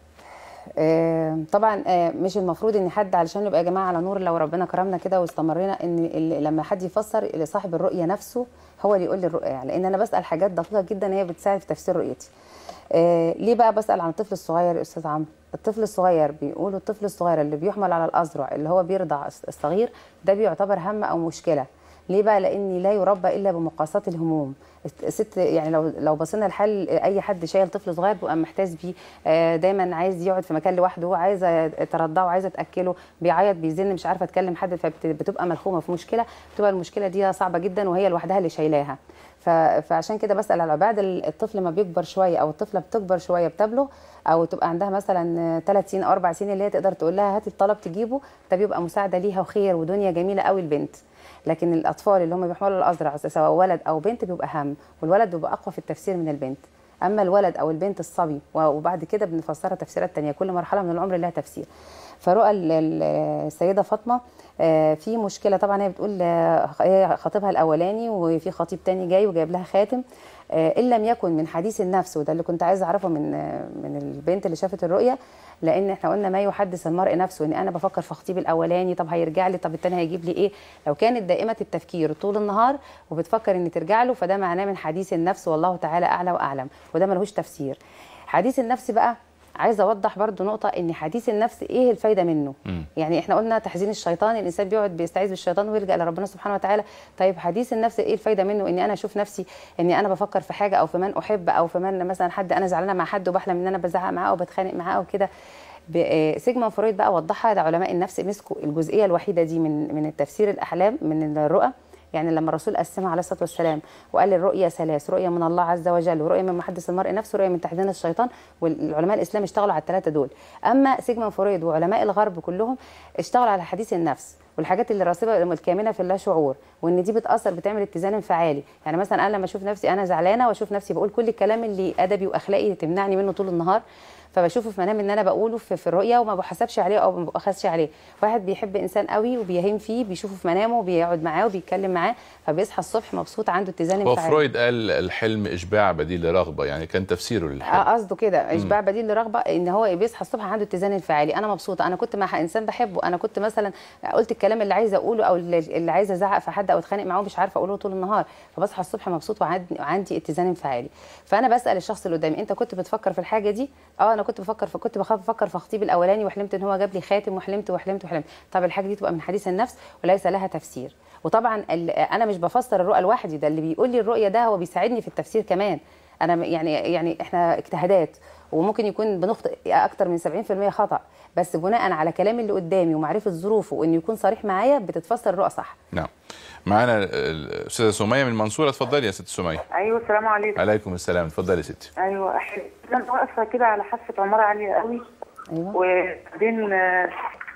آه، طبعا آه، مش المفروض ان حد علشان نبقى يا جماعه على نور لو ربنا كرمنا كده واستمرينا ان ال- لما حد يفسر لصاحب الرؤيه نفسه هو اللي يقول لي الرؤيه يعني لان انا بسال حاجات دقيقه جدا هي بتساعد في تفسير رؤيتي. آه، ليه بقى بسال عن الطفل الصغير يا استاذ عمرو؟ الطفل الصغير بيقولوا الطفل الصغير اللي بيحمل على الاذرع اللي هو بيرضع الص- الصغير ده بيعتبر هم او مشكله. ليه بقى؟ لاني لا يربى الا بمقاسات الهموم. الست يعني لو لو بصينا لحل اي حد شايل طفل صغير بيبقى محتاج بيه آه، دايما عايز يقعد في مكان لوحده عايزه ترضعه عايزه تاكله بيعيط بيزن مش عارفه تكلم حد فبتبقى ملخومه في مشكله بتبقى المشكله دي صعبه جدا وهي لوحدها اللي شايلاها ف- فعشان كده بسال على بعد ال- الطفل ما بيكبر شويه او الطفله بتكبر شويه بتبلغ او تبقى عندها مثلا ثلاث سنين او اربع سنين اللي هي تقدر تقول لها هاتي الطلب تجيبه ده بيبقى مساعده ليها وخير ودنيا جميله قوي البنت لكن الاطفال اللي هم بيحملوا الازرع سواء ولد او بنت بيبقى هم والولد بيبقى اقوى في التفسير من البنت اما الولد او البنت الصبي وبعد كده بنفسرها تفسيرات تانية كل مرحله من العمر لها تفسير فرؤى ال- ال- السيده فاطمه آه، في مشكله طبعا هي بتقول آه، هي خطيبها الاولاني وفي خطيب تاني جاي وجايب لها خاتم آه، ان لم يكن من حديث النفس وده اللي كنت عايزه اعرفه من آه، من البنت اللي شافت الرؤيه لان احنا قلنا ما يحدث المرء نفسه ان انا بفكر في خطيبي الاولاني طب هيرجع لي طب التاني هيجيب لي ايه لو كانت دائمه التفكير طول النهار وبتفكر ان ترجع له فده معناه من حديث النفس والله تعالى اعلى واعلم وده ملهوش تفسير حديث النفس بقى عايزه اوضح برضو نقطه ان حديث النفس ايه الفايده منه يعني احنا قلنا تحزين الشيطان الانسان بيقعد بيستعيذ بالشيطان ويلجا لربنا سبحانه وتعالى طيب حديث النفس ايه الفايده منه اني انا اشوف نفسي اني انا بفكر في حاجه او في من احب او في من مثلا حد انا زعلانه مع حد وبحلم ان انا بزعق معاه او بتخانق معاه او كده ب- آه، سيجموند فرويد بقى وضحها ده علماء النفس مسكوا الجزئيه الوحيده دي من من التفسير الاحلام من الرؤى يعني لما الرسول قسمها عليه الصلاه والسلام وقال الرؤيا ثلاث رؤيه من الله عز وجل ورؤيه من محدث المرء نفسه ورؤيه من تحزين الشيطان والعلماء الاسلام اشتغلوا على الثلاثه دول اما سيجموند فرويد وعلماء الغرب كلهم اشتغلوا على حديث النفس والحاجات اللي راسبه الكامنه في اللا شعور وان دي بتاثر بتعمل اتزان انفعالي يعني مثلا انا لما اشوف نفسي انا زعلانه واشوف نفسي بقول كل الكلام اللي ادبي واخلاقي تمنعني منه طول النهار فبشوفه في منام ان انا بقوله في, في الرؤيه وما بحاسبش عليه او ما باخذش عليه واحد بيحب انسان قوي وبيهيم فيه بيشوفه في منامه وبيقعد معاه وبيتكلم معاه فبيصحى الصبح مبسوط عنده اتزان هو انفعالي فرويد قال الحلم اشباع بديل لرغبه يعني كان تفسيره للحلم اه قصده كده اشباع بديل لرغبه ان هو بيصحى الصبح عنده اتزان انفعالي انا مبسوطه انا كنت مع انسان بحبه انا كنت مثلا قلت الكلام اللي عايزه اقوله او اللي اللي عايزه ازعق في حد او اتخانق معاه مش عارفه اقوله طول النهار فبصحى الصبح مبسوط وعندي وعندي اتزان انفعالي فانا بسال الشخص اللي قدامي انت كنت بتفكر في الحاجه دي اه انا كنت بفكر في كنت بخاف بفكر في خطيبي الاولاني وحلمت ان هو جاب لي خاتم وحلمت وحلمت وحلمت طب الحاجه دي تبقى من حديث النفس وليس لها تفسير وطبعا ال- انا مش بفسر الرؤى لوحدي ده اللي بيقول لي الرؤيه ده هو بيساعدني في التفسير كمان انا م- يعني يعني احنا اجتهادات وممكن يكون بنخطئ اكتر من 70% خطا بس بناء على كلام اللي قدامي ومعرفه ظروفه وانه يكون صريح معايا بتتفسر الرؤى صح نعم معانا الاستاذه سميه من المنصوره اتفضلي يا ست سميه ايوه السلام عليكم عليكم السلام اتفضلي يا ستي ايوه احنا انا واقفه كده على حافه عماره عاليه قوي ايوه وبعدين آه،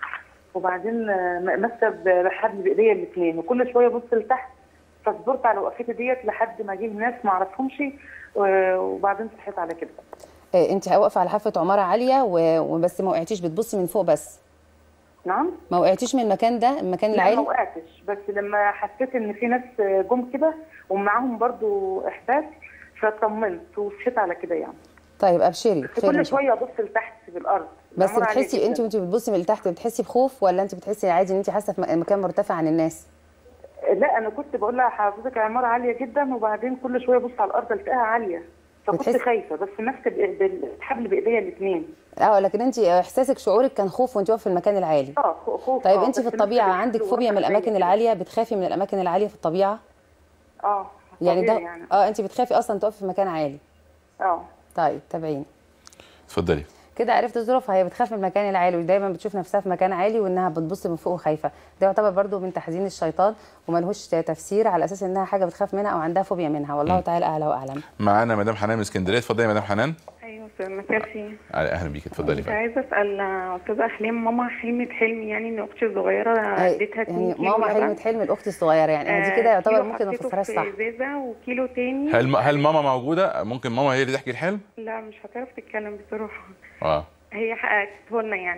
وبعدين آه، ماسكه بحبل بايديا الاثنين وكل شويه ابص لتحت فصبرت على وقفتي ديت لحد ما جه ناس ما اعرفهمش و- وبعدين صحيت على كده إيه انت واقفه على حافه عماره عاليه و- وبس ما وقعتيش بتبصي من فوق بس نعم ما وقعتيش من المكان ده المكان لا ما العالي وقعتش بس لما حسيت ان في ناس جم كده ومعاهم برضو احساس فطمنت وصحيت على كده يعني طيب ابشري خير إن كل شاء شويه ابص لتحت في الارض بس العمارة عالية بتحسي جداً. انت وانت بتبصي من تحت بتحسي بخوف ولا انت بتحسي عادي ان انت حاسه في م- مكان مرتفع عن الناس لا انا كنت بقول لها حضرتك عماره عاليه جدا وبعدين كل شويه ابص على الارض القاها عاليه فكنت بتحس- خايفه بس ماسكه بإ- بالحبل بايديا الاثنين اه لكن انت احساسك شعورك كان خوف وانت واقفه في المكان العالي اه خو- خوف طيب آه، انت بس في الطبيعه ماسكة عندك بالحبل فوبيا من ورافعة الاماكن زي العاليه بتخافي من الاماكن العاليه في الطبيعه كده. اه يعني ده طبيعي يعني اه انت بتخافي اصلا تقفي في مكان عالي اه طيب تابعيني اتفضلي كده عرفت ظروفها هي بتخاف من المكان العالي ودايما بتشوف نفسها في مكان عالي وانها بتبص من فوق خايفه ده يعتبر برضو من تحزين الشيطان وملهوش تفسير على اساس انها حاجه بتخاف منها او عندها فوبيا منها والله تعالى اعلى واعلم معانا مدام حنان من اسكندريه اتفضلي يا مدام حنان ايوه استاذ مسافي اهلا بيك اتفضلي كنت عايزه اسال استاذه احلام ماما حلمت حلم يعني ان اختي الصغيره أي- اديتها يعني 2 كيلو ماما لبن. حلمت حلم الاخت الصغيره يعني آه، دي كده يعتبر كيلو ممكن ما حطيته نفسرهاش في صح ازازه وكيلو تاني هل هل ماما موجوده ممكن ماما هي اللي تحكي الحلم لا مش هتعرف تتكلم بصراحه اه هي حققته لنا يعني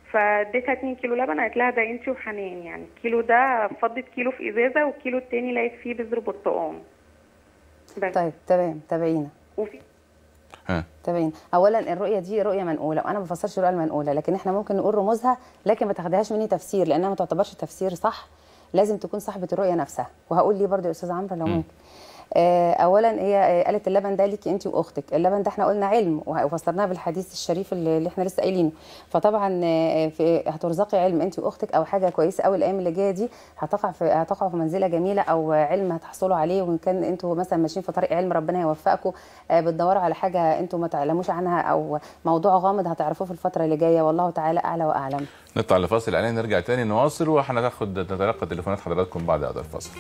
فاديتها 2 كيلو لبن قالت لها ده انت وحنان يعني الكيلو ده فضت كيلو في ازازه والكيلو التاني لقيت فيه بذر برتقال بس طيب تمام تابعينا وفي ها تابعين اولا الرؤيه دي رؤيه منقوله وانا ما بفسرش الرؤيه المنقوله لكن احنا ممكن نقول رموزها لكن ما تاخدهاش مني تفسير لانها ما تعتبرش تفسير صح لازم تكون صاحبه الرؤيه نفسها وهقول ليه برضو يا استاذ عمرو لو ممكن آه، اولا هي آه، قالت اللبن ده ليكي انت واختك اللبن ده احنا قلنا علم وه- وفسرناه بالحديث الشريف اللي اللي احنا لسه قايلينه فطبعا آه، في هترزقي علم انت واختك او حاجه كويسه قوي الايام اللي جايه دي هتقع في هتقع في منزله جميله او علم هتحصلوا عليه وان كان انتوا مثلا ماشيين في طريق علم ربنا يوفقكم آه، بتدوروا على حاجه انتوا ما تعلموش عنها او موضوع غامض هتعرفوه في الفتره اللي جايه والله تعالى اعلى واعلم نطلع لفاصل اعلان نرجع تاني نواصل وهناخد نتلقى تليفونات حضراتكم بعد هذا الفاصل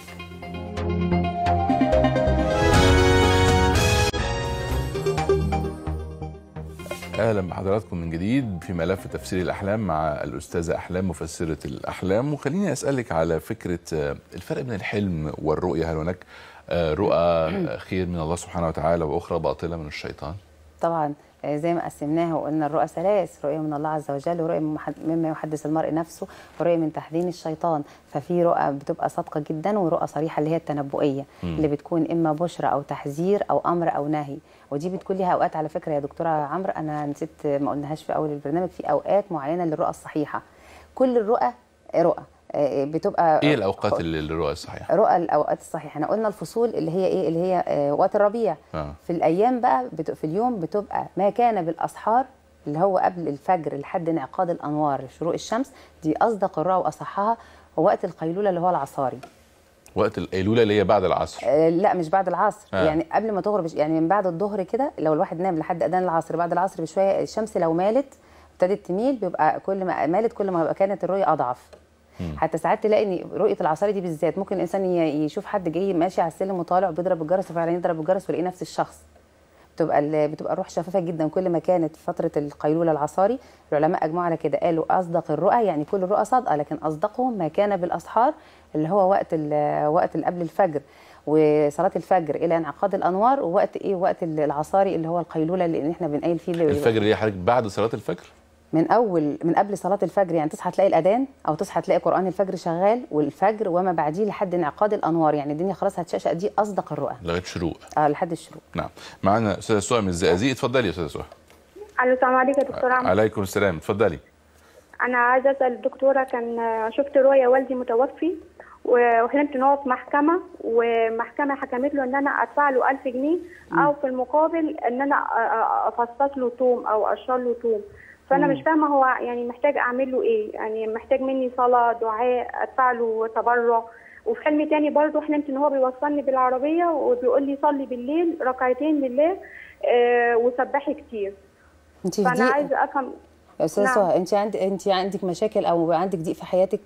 اهلا بحضراتكم من جديد في ملف تفسير الاحلام مع الاستاذه احلام مفسره الاحلام وخليني اسالك على فكره آه، الفرق بين الحلم والرؤيه هل هناك آه، رؤى خير من الله سبحانه وتعالى واخرى باطله من الشيطان طبعا آه، زي ما قسمناها وقلنا الرؤى ثلاث رؤية من الله عز وجل ورؤية من محد- مما يحدث المرء نفسه ورؤية من تحدين الشيطان ففي رؤى بتبقى صادقة جدا ورؤى صريحة اللي هي التنبؤية مم. اللي بتكون إما بشرى أو تحذير أو أمر أو نهي ودي بتكون ليها أوقات على فكرة يا دكتورة عمرو أنا نسيت ما قلناهاش في أول البرنامج في أوقات معينة للرؤى الصحيحة كل الرؤى رؤى آه، بتبقى ايه الاوقات اللي الرؤى الصحيحه رؤى الاوقات الصحيحه احنا قلنا الفصول اللي هي ايه اللي هي آه، وقت الربيع آه. في الايام بقى بت... في اليوم بتبقى ما كان بالاسحار اللي هو قبل الفجر لحد انعقاد الانوار شروق الشمس دي اصدق الرؤى واصحها ووقت القيلوله اللي هو العصاري وقت القيلوله اللي هي بعد العصر آه، لا مش بعد العصر آه. يعني قبل ما تغرب يعني من بعد الظهر كده لو الواحد نام لحد اذان العصر بعد العصر بشويه الشمس لو مالت ابتدت تميل بيبقى كل ما مالت كل ما كانت الرؤيه اضعف حتى ساعات تلاقي ان رؤيه العصاري دي بالذات ممكن الانسان ي- يشوف حد جاي ماشي على السلم وطالع وبيضرب الجرس فعلا يضرب الجرس ويلاقيه نفس الشخص بتبقى ال- بتبقى الروح شفافه جدا كل ما كانت فتره القيلوله العصاري العلماء اجمعوا على كده قالوا اصدق الرؤى يعني كل الرؤى صادقه لكن اصدقهم ما كان بالاسحار اللي هو وقت ال- وقت اللي قبل الفجر وصلاه الفجر الى انعقاد الانوار ووقت ايه وقت العصاري اللي هو القيلوله اللي احنا بنقيل فيه اللي- الفجر اللي هي حضرتك بعد صلاه الفجر من اول من قبل صلاه الفجر يعني تصحى تلاقي الاذان او تصحى تلاقي قران الفجر شغال والفجر وما بعديه لحد انعقاد الانوار يعني الدنيا خلاص هتشقشق دي اصدق الرؤى لغايه شروق اه لحد الشروق نعم معانا استاذه سهى من الزقازيق اتفضلي يا استاذه سهى الو السلام عليكم يا دكتور عمرو عليكم السلام اتفضلي انا عايزه اسال الدكتوره كان شفت رؤيا والدي متوفي و- وحلمت ان هو في محكمه ومحكمه حكمت له ان انا ادفع له 1000 جنيه او في المقابل ان انا أ- أ- افصص له توم او اقشر له توم فانا مم. مش فاهمه هو يعني محتاج اعمل له ايه يعني محتاج مني صلاه دعاء ادفع له تبرع وفي حلم تاني برضه حلمت ان هو بيوصلني بالعربيه وبيقول لي صلي بالليل ركعتين لله آه وسبحي كتير انت في فانا ضيق عايزه افهم يا استاذه نعم. سهى انت عند انت عندك مشاكل او عندك ضيق في حياتك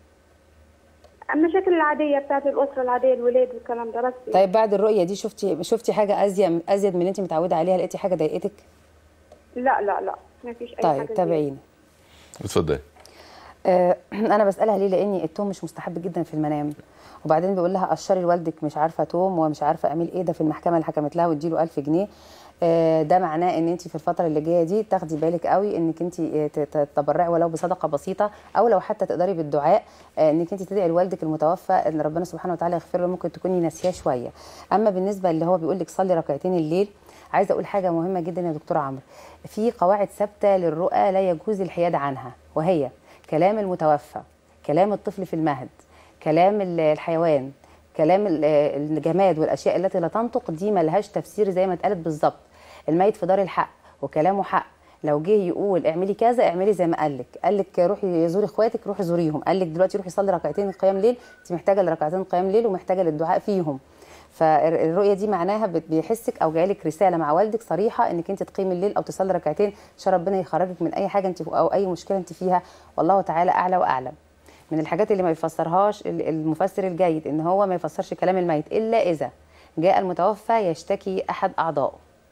المشاكل العادية بتاعت الأسرة العادية الولاد والكلام ده بس طيب بعد الرؤيه دي شفتي شفتي حاجه ازيد ازيد من اللي انت متعوده عليها لقيتي حاجه ضايقتك لا لا لا ما فيش أي طيب حاجة تابعيني اتفضلي آه، انا بسالها ليه لان التوم مش مستحب جدا في المنام وبعدين بيقول لها قشري لوالدك مش عارفه توم ومش عارفه اعمل ايه ده في المحكمه اللي حكمت لها واديله 1000 جنيه آه، ده معناه ان انت في الفتره اللي جايه دي تاخدي بالك قوي انك انت آه، ت- ت- تتبرعي ولو بصدقه بسيطه او لو حتى تقدري بالدعاء آه، انك انت تدعي لوالدك المتوفى ان ربنا سبحانه وتعالى يغفر له ممكن تكوني ناسياه شويه اما بالنسبه اللي هو بيقول لك صلي ركعتين الليل عايزه اقول حاجه مهمه جدا يا دكتوره عمرو في قواعد ثابته للرؤى لا يجوز الحياد عنها وهي كلام المتوفى كلام الطفل في المهد كلام ال- الحيوان كلام ال- الجماد والاشياء التي لا تنطق دي ملهاش تفسير زي ما اتقالت بالظبط الميت في دار الحق وكلامه حق لو جه يقول اعملي كذا اعملي زي ما قال لك قال لك روحي زوري اخواتك روحي زوريهم قال لك دلوقتي روحي صلي ركعتين قيام ليل انت محتاجه لركعتين قيام ليل ومحتاجه للدعاء فيهم فالرؤيه دي معناها بت- بيحسك او جايلك رساله مع والدك صريحه انك انت تقيمي الليل او تصلي ركعتين عشان ربنا يخرجك من اي حاجه انت او اي مشكله انت فيها والله تعالى اعلى واعلم من الحاجات اللي ما يفسرهاش ال- المفسر الجيد ان هو ما يفسرش كلام الميت الا اذا جاء المتوفى يشتكي احد اعضائه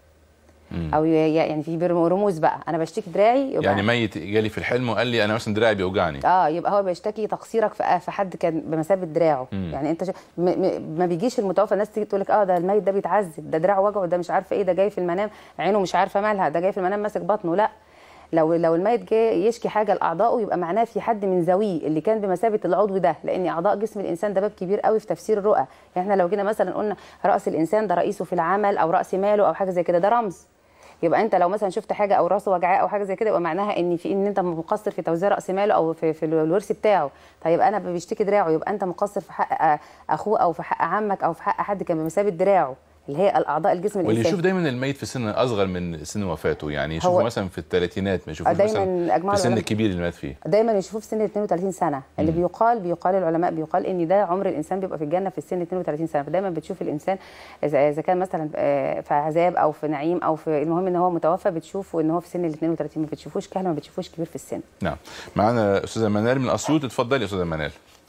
او ي- يعني في برم- رموز بقى انا بشتكي دراعي يبقى يعني ميت جالي في الحلم وقال لي انا مثلا دراعي بيوجعني اه يبقى هو بيشتكي تقصيرك في في حد كان بمثابه دراعه مم. يعني انت ش... م... م... ما بيجيش المتوفى الناس تيجي تقول لك اه ده الميت ده بيتعذب ده دراعه وجعه ده مش عارفه ايه ده جاي في المنام عينه مش عارفه مالها ده جاي في المنام ماسك بطنه لا لو لو الميت جه يشكي حاجه لاعضائه يبقى معناه في حد من ذويه اللي كان بمثابه العضو ده لان اعضاء جسم الانسان ده باب كبير قوي في تفسير الرؤى يعني احنا لو جينا مثلا قلنا راس الانسان ده رئيسه في العمل او راس ماله او حاجه زي كده ده رمز يبقى انت لو مثلا شفت حاجه او راسه وجعاه او حاجه زي كده يبقى معناها ان في ان انت مقصر في توزيع راس ماله او في, في الورث بتاعه طيب انا بيشتكي دراعه يبقى انت مقصر في حق اخوه او في حق عمك او في حق حد كان بمثابه دراعه اللي هي الاعضاء الجسم واللي الانساني يشوف دايما الميت في سن اصغر من سن وفاته يعني يشوفه هو- مثلا في الثلاثينات ما يشوفوش دايماً مثلا أجمع في السن العلماء- الكبير اللي مات فيه دايما يشوفوه في سن 32 سنه اللي بيقال بيقال العلماء بيقال ان ده عمر الانسان بيبقى في الجنه في السن 32 سنه فدايما بتشوف الانسان اذا اذا كان مثلا آه، في عذاب او في نعيم او في المهم ان هو متوفى بتشوفه ان هو في سن ال 32 ما بتشوفوش كهل ما بتشوفوش كبير في السن نعم معانا استاذه منال من اسيوط اتفضلي يا استاذه منال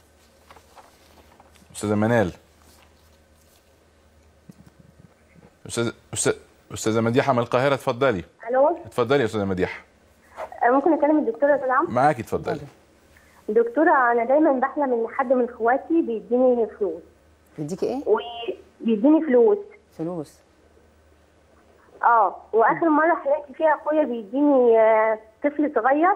استاذه منال استاذ استاذ استاذه مديحه من القاهره اتفضلي الو اتفضلي يا استاذه مديحه ممكن اكلم الدكتوره يا سلام معاكي اتفضلي دكتوره انا دايما بحلم ان حد من اخواتي بيديني فلوس بيديكي ايه وبيديني فلوس فلوس اه واخر مره حلمت فيها اخويا بيديني آه، طفل صغير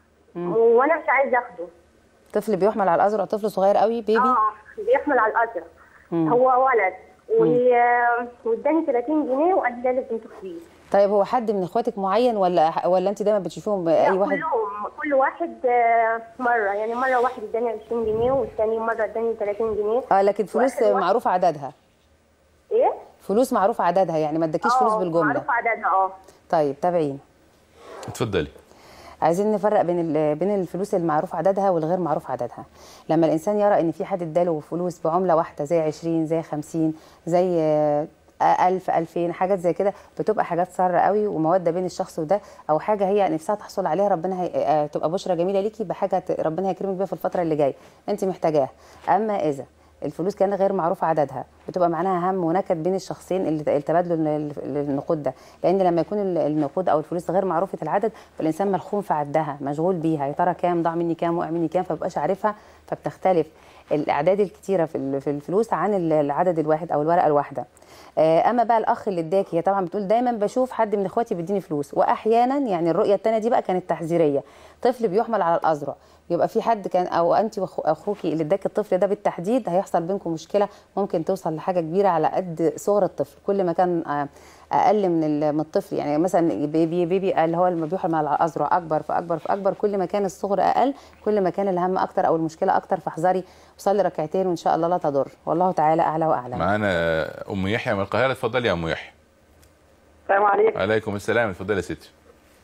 وانا مش عايزه اخده طفل بيحمل على الازرق طفل صغير قوي بيبي اه بيحمل على الازرق مم. هو ولد و- آه، واداني 30 جنيه وقال لي لازم تاخديه طيب هو حد من اخواتك معين ولا ولا انت دايما بتشوفيهم لا، اي واحد كلهم كل واحد آه، مره يعني مره واحد اداني 20 جنيه والثاني مره اداني 30 جنيه اه لكن فلوس وآخر واحد- معروف عددها ايه فلوس معروف عددها يعني ما ادكيش فلوس آه، بالجمله معروف عددها اه طيب تابعيني اتفضلي عايزين نفرق بين ال- بين الفلوس المعروف عددها والغير معروف عددها لما الانسان يرى ان في حد اداله فلوس بعمله واحده زي 20 زي 50 زي آه، 1000 2000 حاجات زي كده بتبقى حاجات ساره قوي وموده بين الشخص وده او حاجه هي نفسها تحصل عليها ربنا هي... آه، تبقى بشرى جميله ليكي بحاجه ت- ربنا هيكرمك بيها في الفتره اللي جايه انت محتاجاها اما اذا الفلوس كان غير معروف عددها بتبقى معناها هم ونكد بين الشخصين اللي اللي تبادلوا ال- ال- النقود ده لان لما يكون ال- النقود او الفلوس غير معروفه العدد فالانسان ملخوم في عدها مشغول بيها يا ترى كام ضاع مني كام وقع مني كام فمبقاش عارفها فبتختلف الاعداد الكتيره في ال- في الفلوس عن ال- العدد الواحد او الورقه الواحده آه، اما بقى الاخ اللي اداكي هي طبعا بتقول دايما بشوف حد من اخواتي بيديني فلوس واحيانا يعني الرؤيه الثانيه دي بقى كانت تحذيريه طفل بيحمل على الازرع يبقى في حد كان او انت واخوكي اللي اداك الطفل ده بالتحديد هيحصل بينكم مشكله ممكن توصل لحاجه كبيره على قد صغر الطفل كل ما كان آه، اقل من ال- من الطفل يعني مثلا بيبي بيبي اللي هو لما بيحمل على الازرع اكبر فاكبر فاكبر كل ما كان الصغر اقل كل ما كان الهم اكتر او المشكله اكتر فاحذري وصلي ركعتين وان شاء الله لا تضر والله تعالى اعلى واعلم معانا ام يحيى من القاهره اتفضلي يا ام يحيى السلام عليكم عليكم السلام اتفضلي يا ستي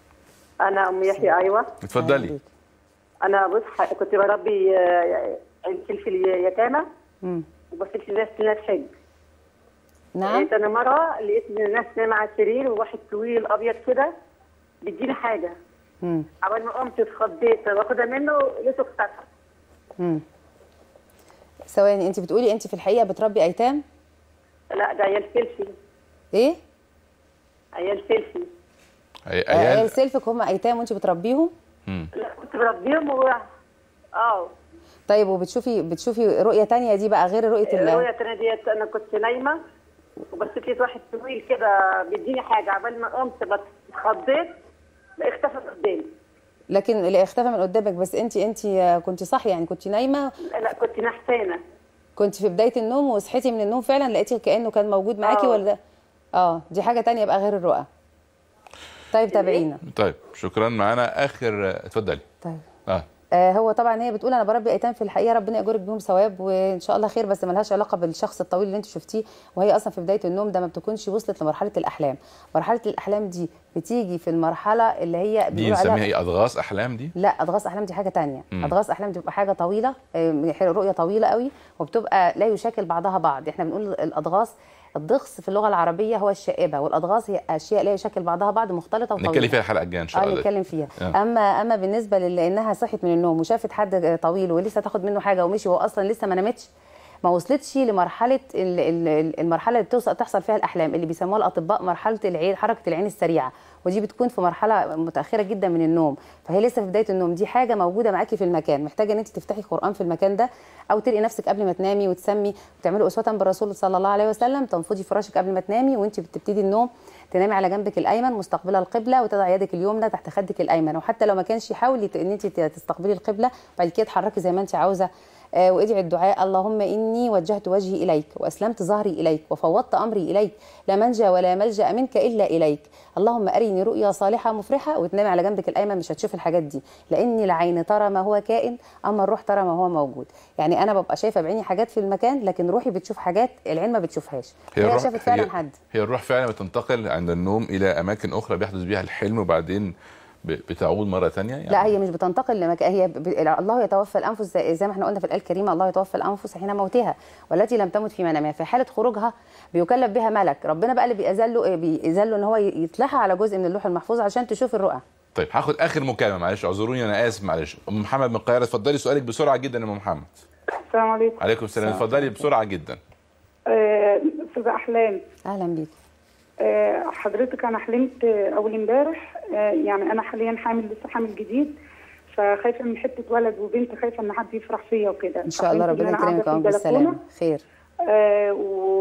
انا ام يحيى ايوه اتفضلي انا بص ح- كنت بربي آه، فلفل يتامى مم. وبفلفل ناس ناس حج نعم لقيت انا مره لقيت إن الناس نايمه على السرير وواحد طويل ابيض كده بيديني حاجه مم. عبال ما قمت اتخضيت باخدها منه لقيته اختفى مم. ثواني انت بتقولي انت في الحقيقه بتربي ايتام لا ده عيال فلفل ايه عيال فلفل عي- عيال عيال سيلفك هم ايتام وانت بتربيهم لا كنت بربيهم و اه طيب وبتشوفي بتشوفي رؤيه تانية دي بقى غير رؤيه الرؤية ال التانية ديت أنا كنت نايمة وبس لقيت واحد طويل كده بيديني حاجة عبال ما قمت بس اتخضيت لا اختفى قدامي لكن اللي اختفى من قدامك بس انت انت كنت صاحيه يعني كنت نايمه لا, لا كنت نحسانة كنت في بدايه النوم وصحيتي من النوم فعلا لقيتي كانه كان موجود معاكي آه. ولا ده اه دي حاجه تانية بقى غير الرؤى طيب تابعينا طيب شكرا معانا اخر اتفضلي طيب اه آه هو طبعا هي بتقول انا بربي ايتام في الحقيقه ربنا يجرك بيهم ثواب وان شاء الله خير بس ملهاش علاقه بالشخص الطويل اللي انت شفتيه وهي اصلا في بدايه النوم ده ما بتكونش وصلت لمرحله الاحلام مرحله الاحلام دي بتيجي في المرحله اللي هي دي بيقولوا نسميها عليها ايه اضغاث احلام دي لا اضغاث احلام دي حاجه تانية مم. اضغاث احلام دي بتبقى حاجه طويله آه، رؤيه طويله قوي وبتبقى لا يشاكل بعضها بعض احنا بنقول الاضغاث الضغث في اللغه العربيه هو الشائبه والاضغاث هي اشياء لا يشاكل بعضها بعض مختلطه وطويله نتكلم فيها الحلقه الجايه ان شاء اه الله نتكلم فيها آه. اما اما بالنسبه لانها صحت من النوم وشافت حد طويل ولسه تاخد منه حاجه ومشي وهو اصلا لسه ما نامتش ما وصلتش لمرحله ال- ال- ال- المرحله اللي بتوصل تحصل فيها الاحلام اللي بيسموها الاطباء مرحله العين حركه العين السريعه ودي بتكون في مرحله متاخره جدا من النوم فهي لسه في بدايه النوم دي حاجه موجوده معاكي في المكان محتاجه ان انت تفتحي قران في المكان ده او تلقي نفسك قبل ما تنامي وتسمي وتعملي اسوه بالرسول صلى الله عليه وسلم تنفضي فراشك قبل ما تنامي وانت بتبتدي النوم تنامي على جنبك الايمن مستقبله القبله وتضع يدك اليمنى تحت خدك الايمن وحتى لو ما كانش حاولي ت- ان انت تستقبلي القبله بعد كده تحركي زي ما انت عاوزه آه، وادعي الدعاء اللهم اني وجهت وجهي اليك واسلمت ظهري اليك وفوضت امري اليك لا منجا ولا ملجا منك الا اليك اللهم ارني رؤيا صالحه مفرحه وتنامي على جنبك الايمن مش هتشوفي الحاجات دي لان العين ترى ما هو كائن اما الروح ترى ما هو موجود يعني انا ببقى شايفه بعيني حاجات في المكان لكن روحي بتشوف حاجات العين ما بتشوفهاش هي, الروح- شافت فعلا هي- حد هي الروح فعلا بتنتقل عند النوم الى اماكن اخرى بيحدث بها الحلم وبعدين ب- بتعود مره ثانيه يعني لا هي مش بتنتقل لمكان هي ب... ب- الله يتوفى الانفس زي, زي ما احنا قلنا في الايه الكريمه الله يتوفى الانفس حين موتها والتي لم تمت في منامها في حاله خروجها بيكلف بها ملك ربنا بقى اللي بيأذن له بيأذن له ان هو يطلعها على جزء من اللوح المحفوظ عشان تشوف الرؤى طيب هاخد اخر مكالمه معلش اعذروني انا اسف معلش ام محمد من القاهره اتفضلي سؤالك بسرعه جدا يا ام محمد السلام عليكم عليكم السلام اتفضلي بسرعه جدا آه، استاذه احلام اهلا بيك آه، حضرتك انا حلمت آه، اول امبارح آه، يعني انا حاليا حامل لسه حامل جديد فخايفه من حته ولد وبنت خايفه ان حد يفرح فيا وكده ان شاء الله فحلمت إن ربنا أنا قاعدة يكرمك في ويقوم البلكونة، بالسلامه خير آه،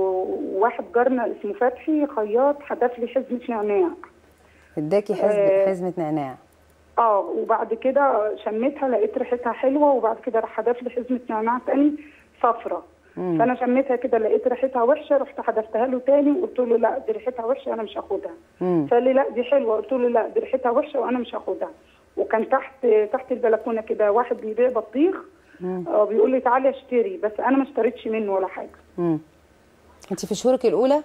وواحد جارنا اسمه فتحي خياط حدف لي حزمه نعناع اداكي حزب آه. حزمه نعناع اه وبعد كده شميتها لقيت ريحتها حلوه وبعد كده راح حدف لي حزمه نعناع تاني صفرة مم. فانا شميتها كده لقيت ريحتها وحشه رحت حدفتها له تاني وقلت له لا دي ريحتها وحشه انا مش هاخدها مم. فقال لي لا دي حلوه قلت له لا دي ريحتها وحشه وانا مش هاخدها وكان تحت تحت البلكونه كده واحد بيبيع بطيخ مم. آه بيقول لي تعالي اشتري بس انا ما اشتريتش منه ولا حاجه مم. انت في شهورك الاولى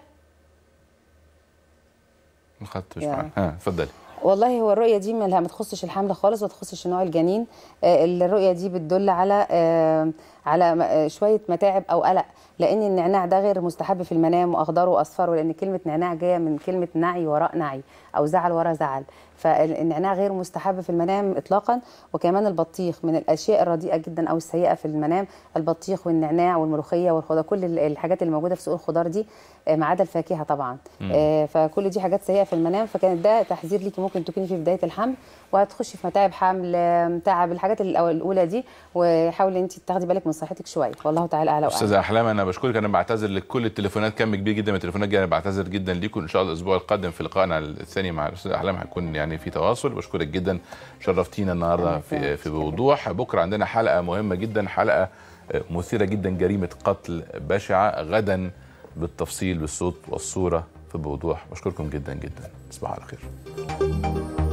ما خدتش يا. معاك ها اتفضلي والله هو الرؤيه دي ما ما تخصش الحمل خالص ما تخصش نوع الجنين آه، الرؤيه دي بتدل على آه، على م- آه، شويه متاعب او قلق لان النعناع ده غير مستحب في المنام واخضره واصفره لان كلمه نعناع جايه من كلمه نعي وراء نعي او زعل وراء زعل فالنعناع غير مستحب في المنام اطلاقا وكمان البطيخ من الاشياء الرديئه جدا او السيئه في المنام البطيخ والنعناع والملوخيه والخضار كل ال- الحاجات اللي موجوده في سوق الخضار دي آه، ما عدا الفاكهه طبعا مم. آه، فكل دي حاجات سيئه في المنام فكانت ده تحذير ليكي ممكن تكوني في بدايه الحمل وهتخشي في متاعب حمل آه، تعب الحاجات الأو- الاولى دي وحاولي انت تاخدي بالك من صحتك شويه والله تعالى اعلى واعلم استاذه احلام انا بشكرك انا بعتذر لكل التليفونات كم كبير جدا من التليفونات جايه انا بعتذر جدا ليكم ان شاء الله الاسبوع القادم في لقائنا الثاني مع الاستاذه احلام هيكون يعني في تواصل بشكرك جدا شرفتينا النهارده في في بوضوح بكره عندنا حلقه مهمه جدا حلقه آه، مثيره جدا جريمه قتل بشعه غدا بالتفصيل بالصوت والصوره في بوضوح بشكركم جدا جدا تصبحوا على خير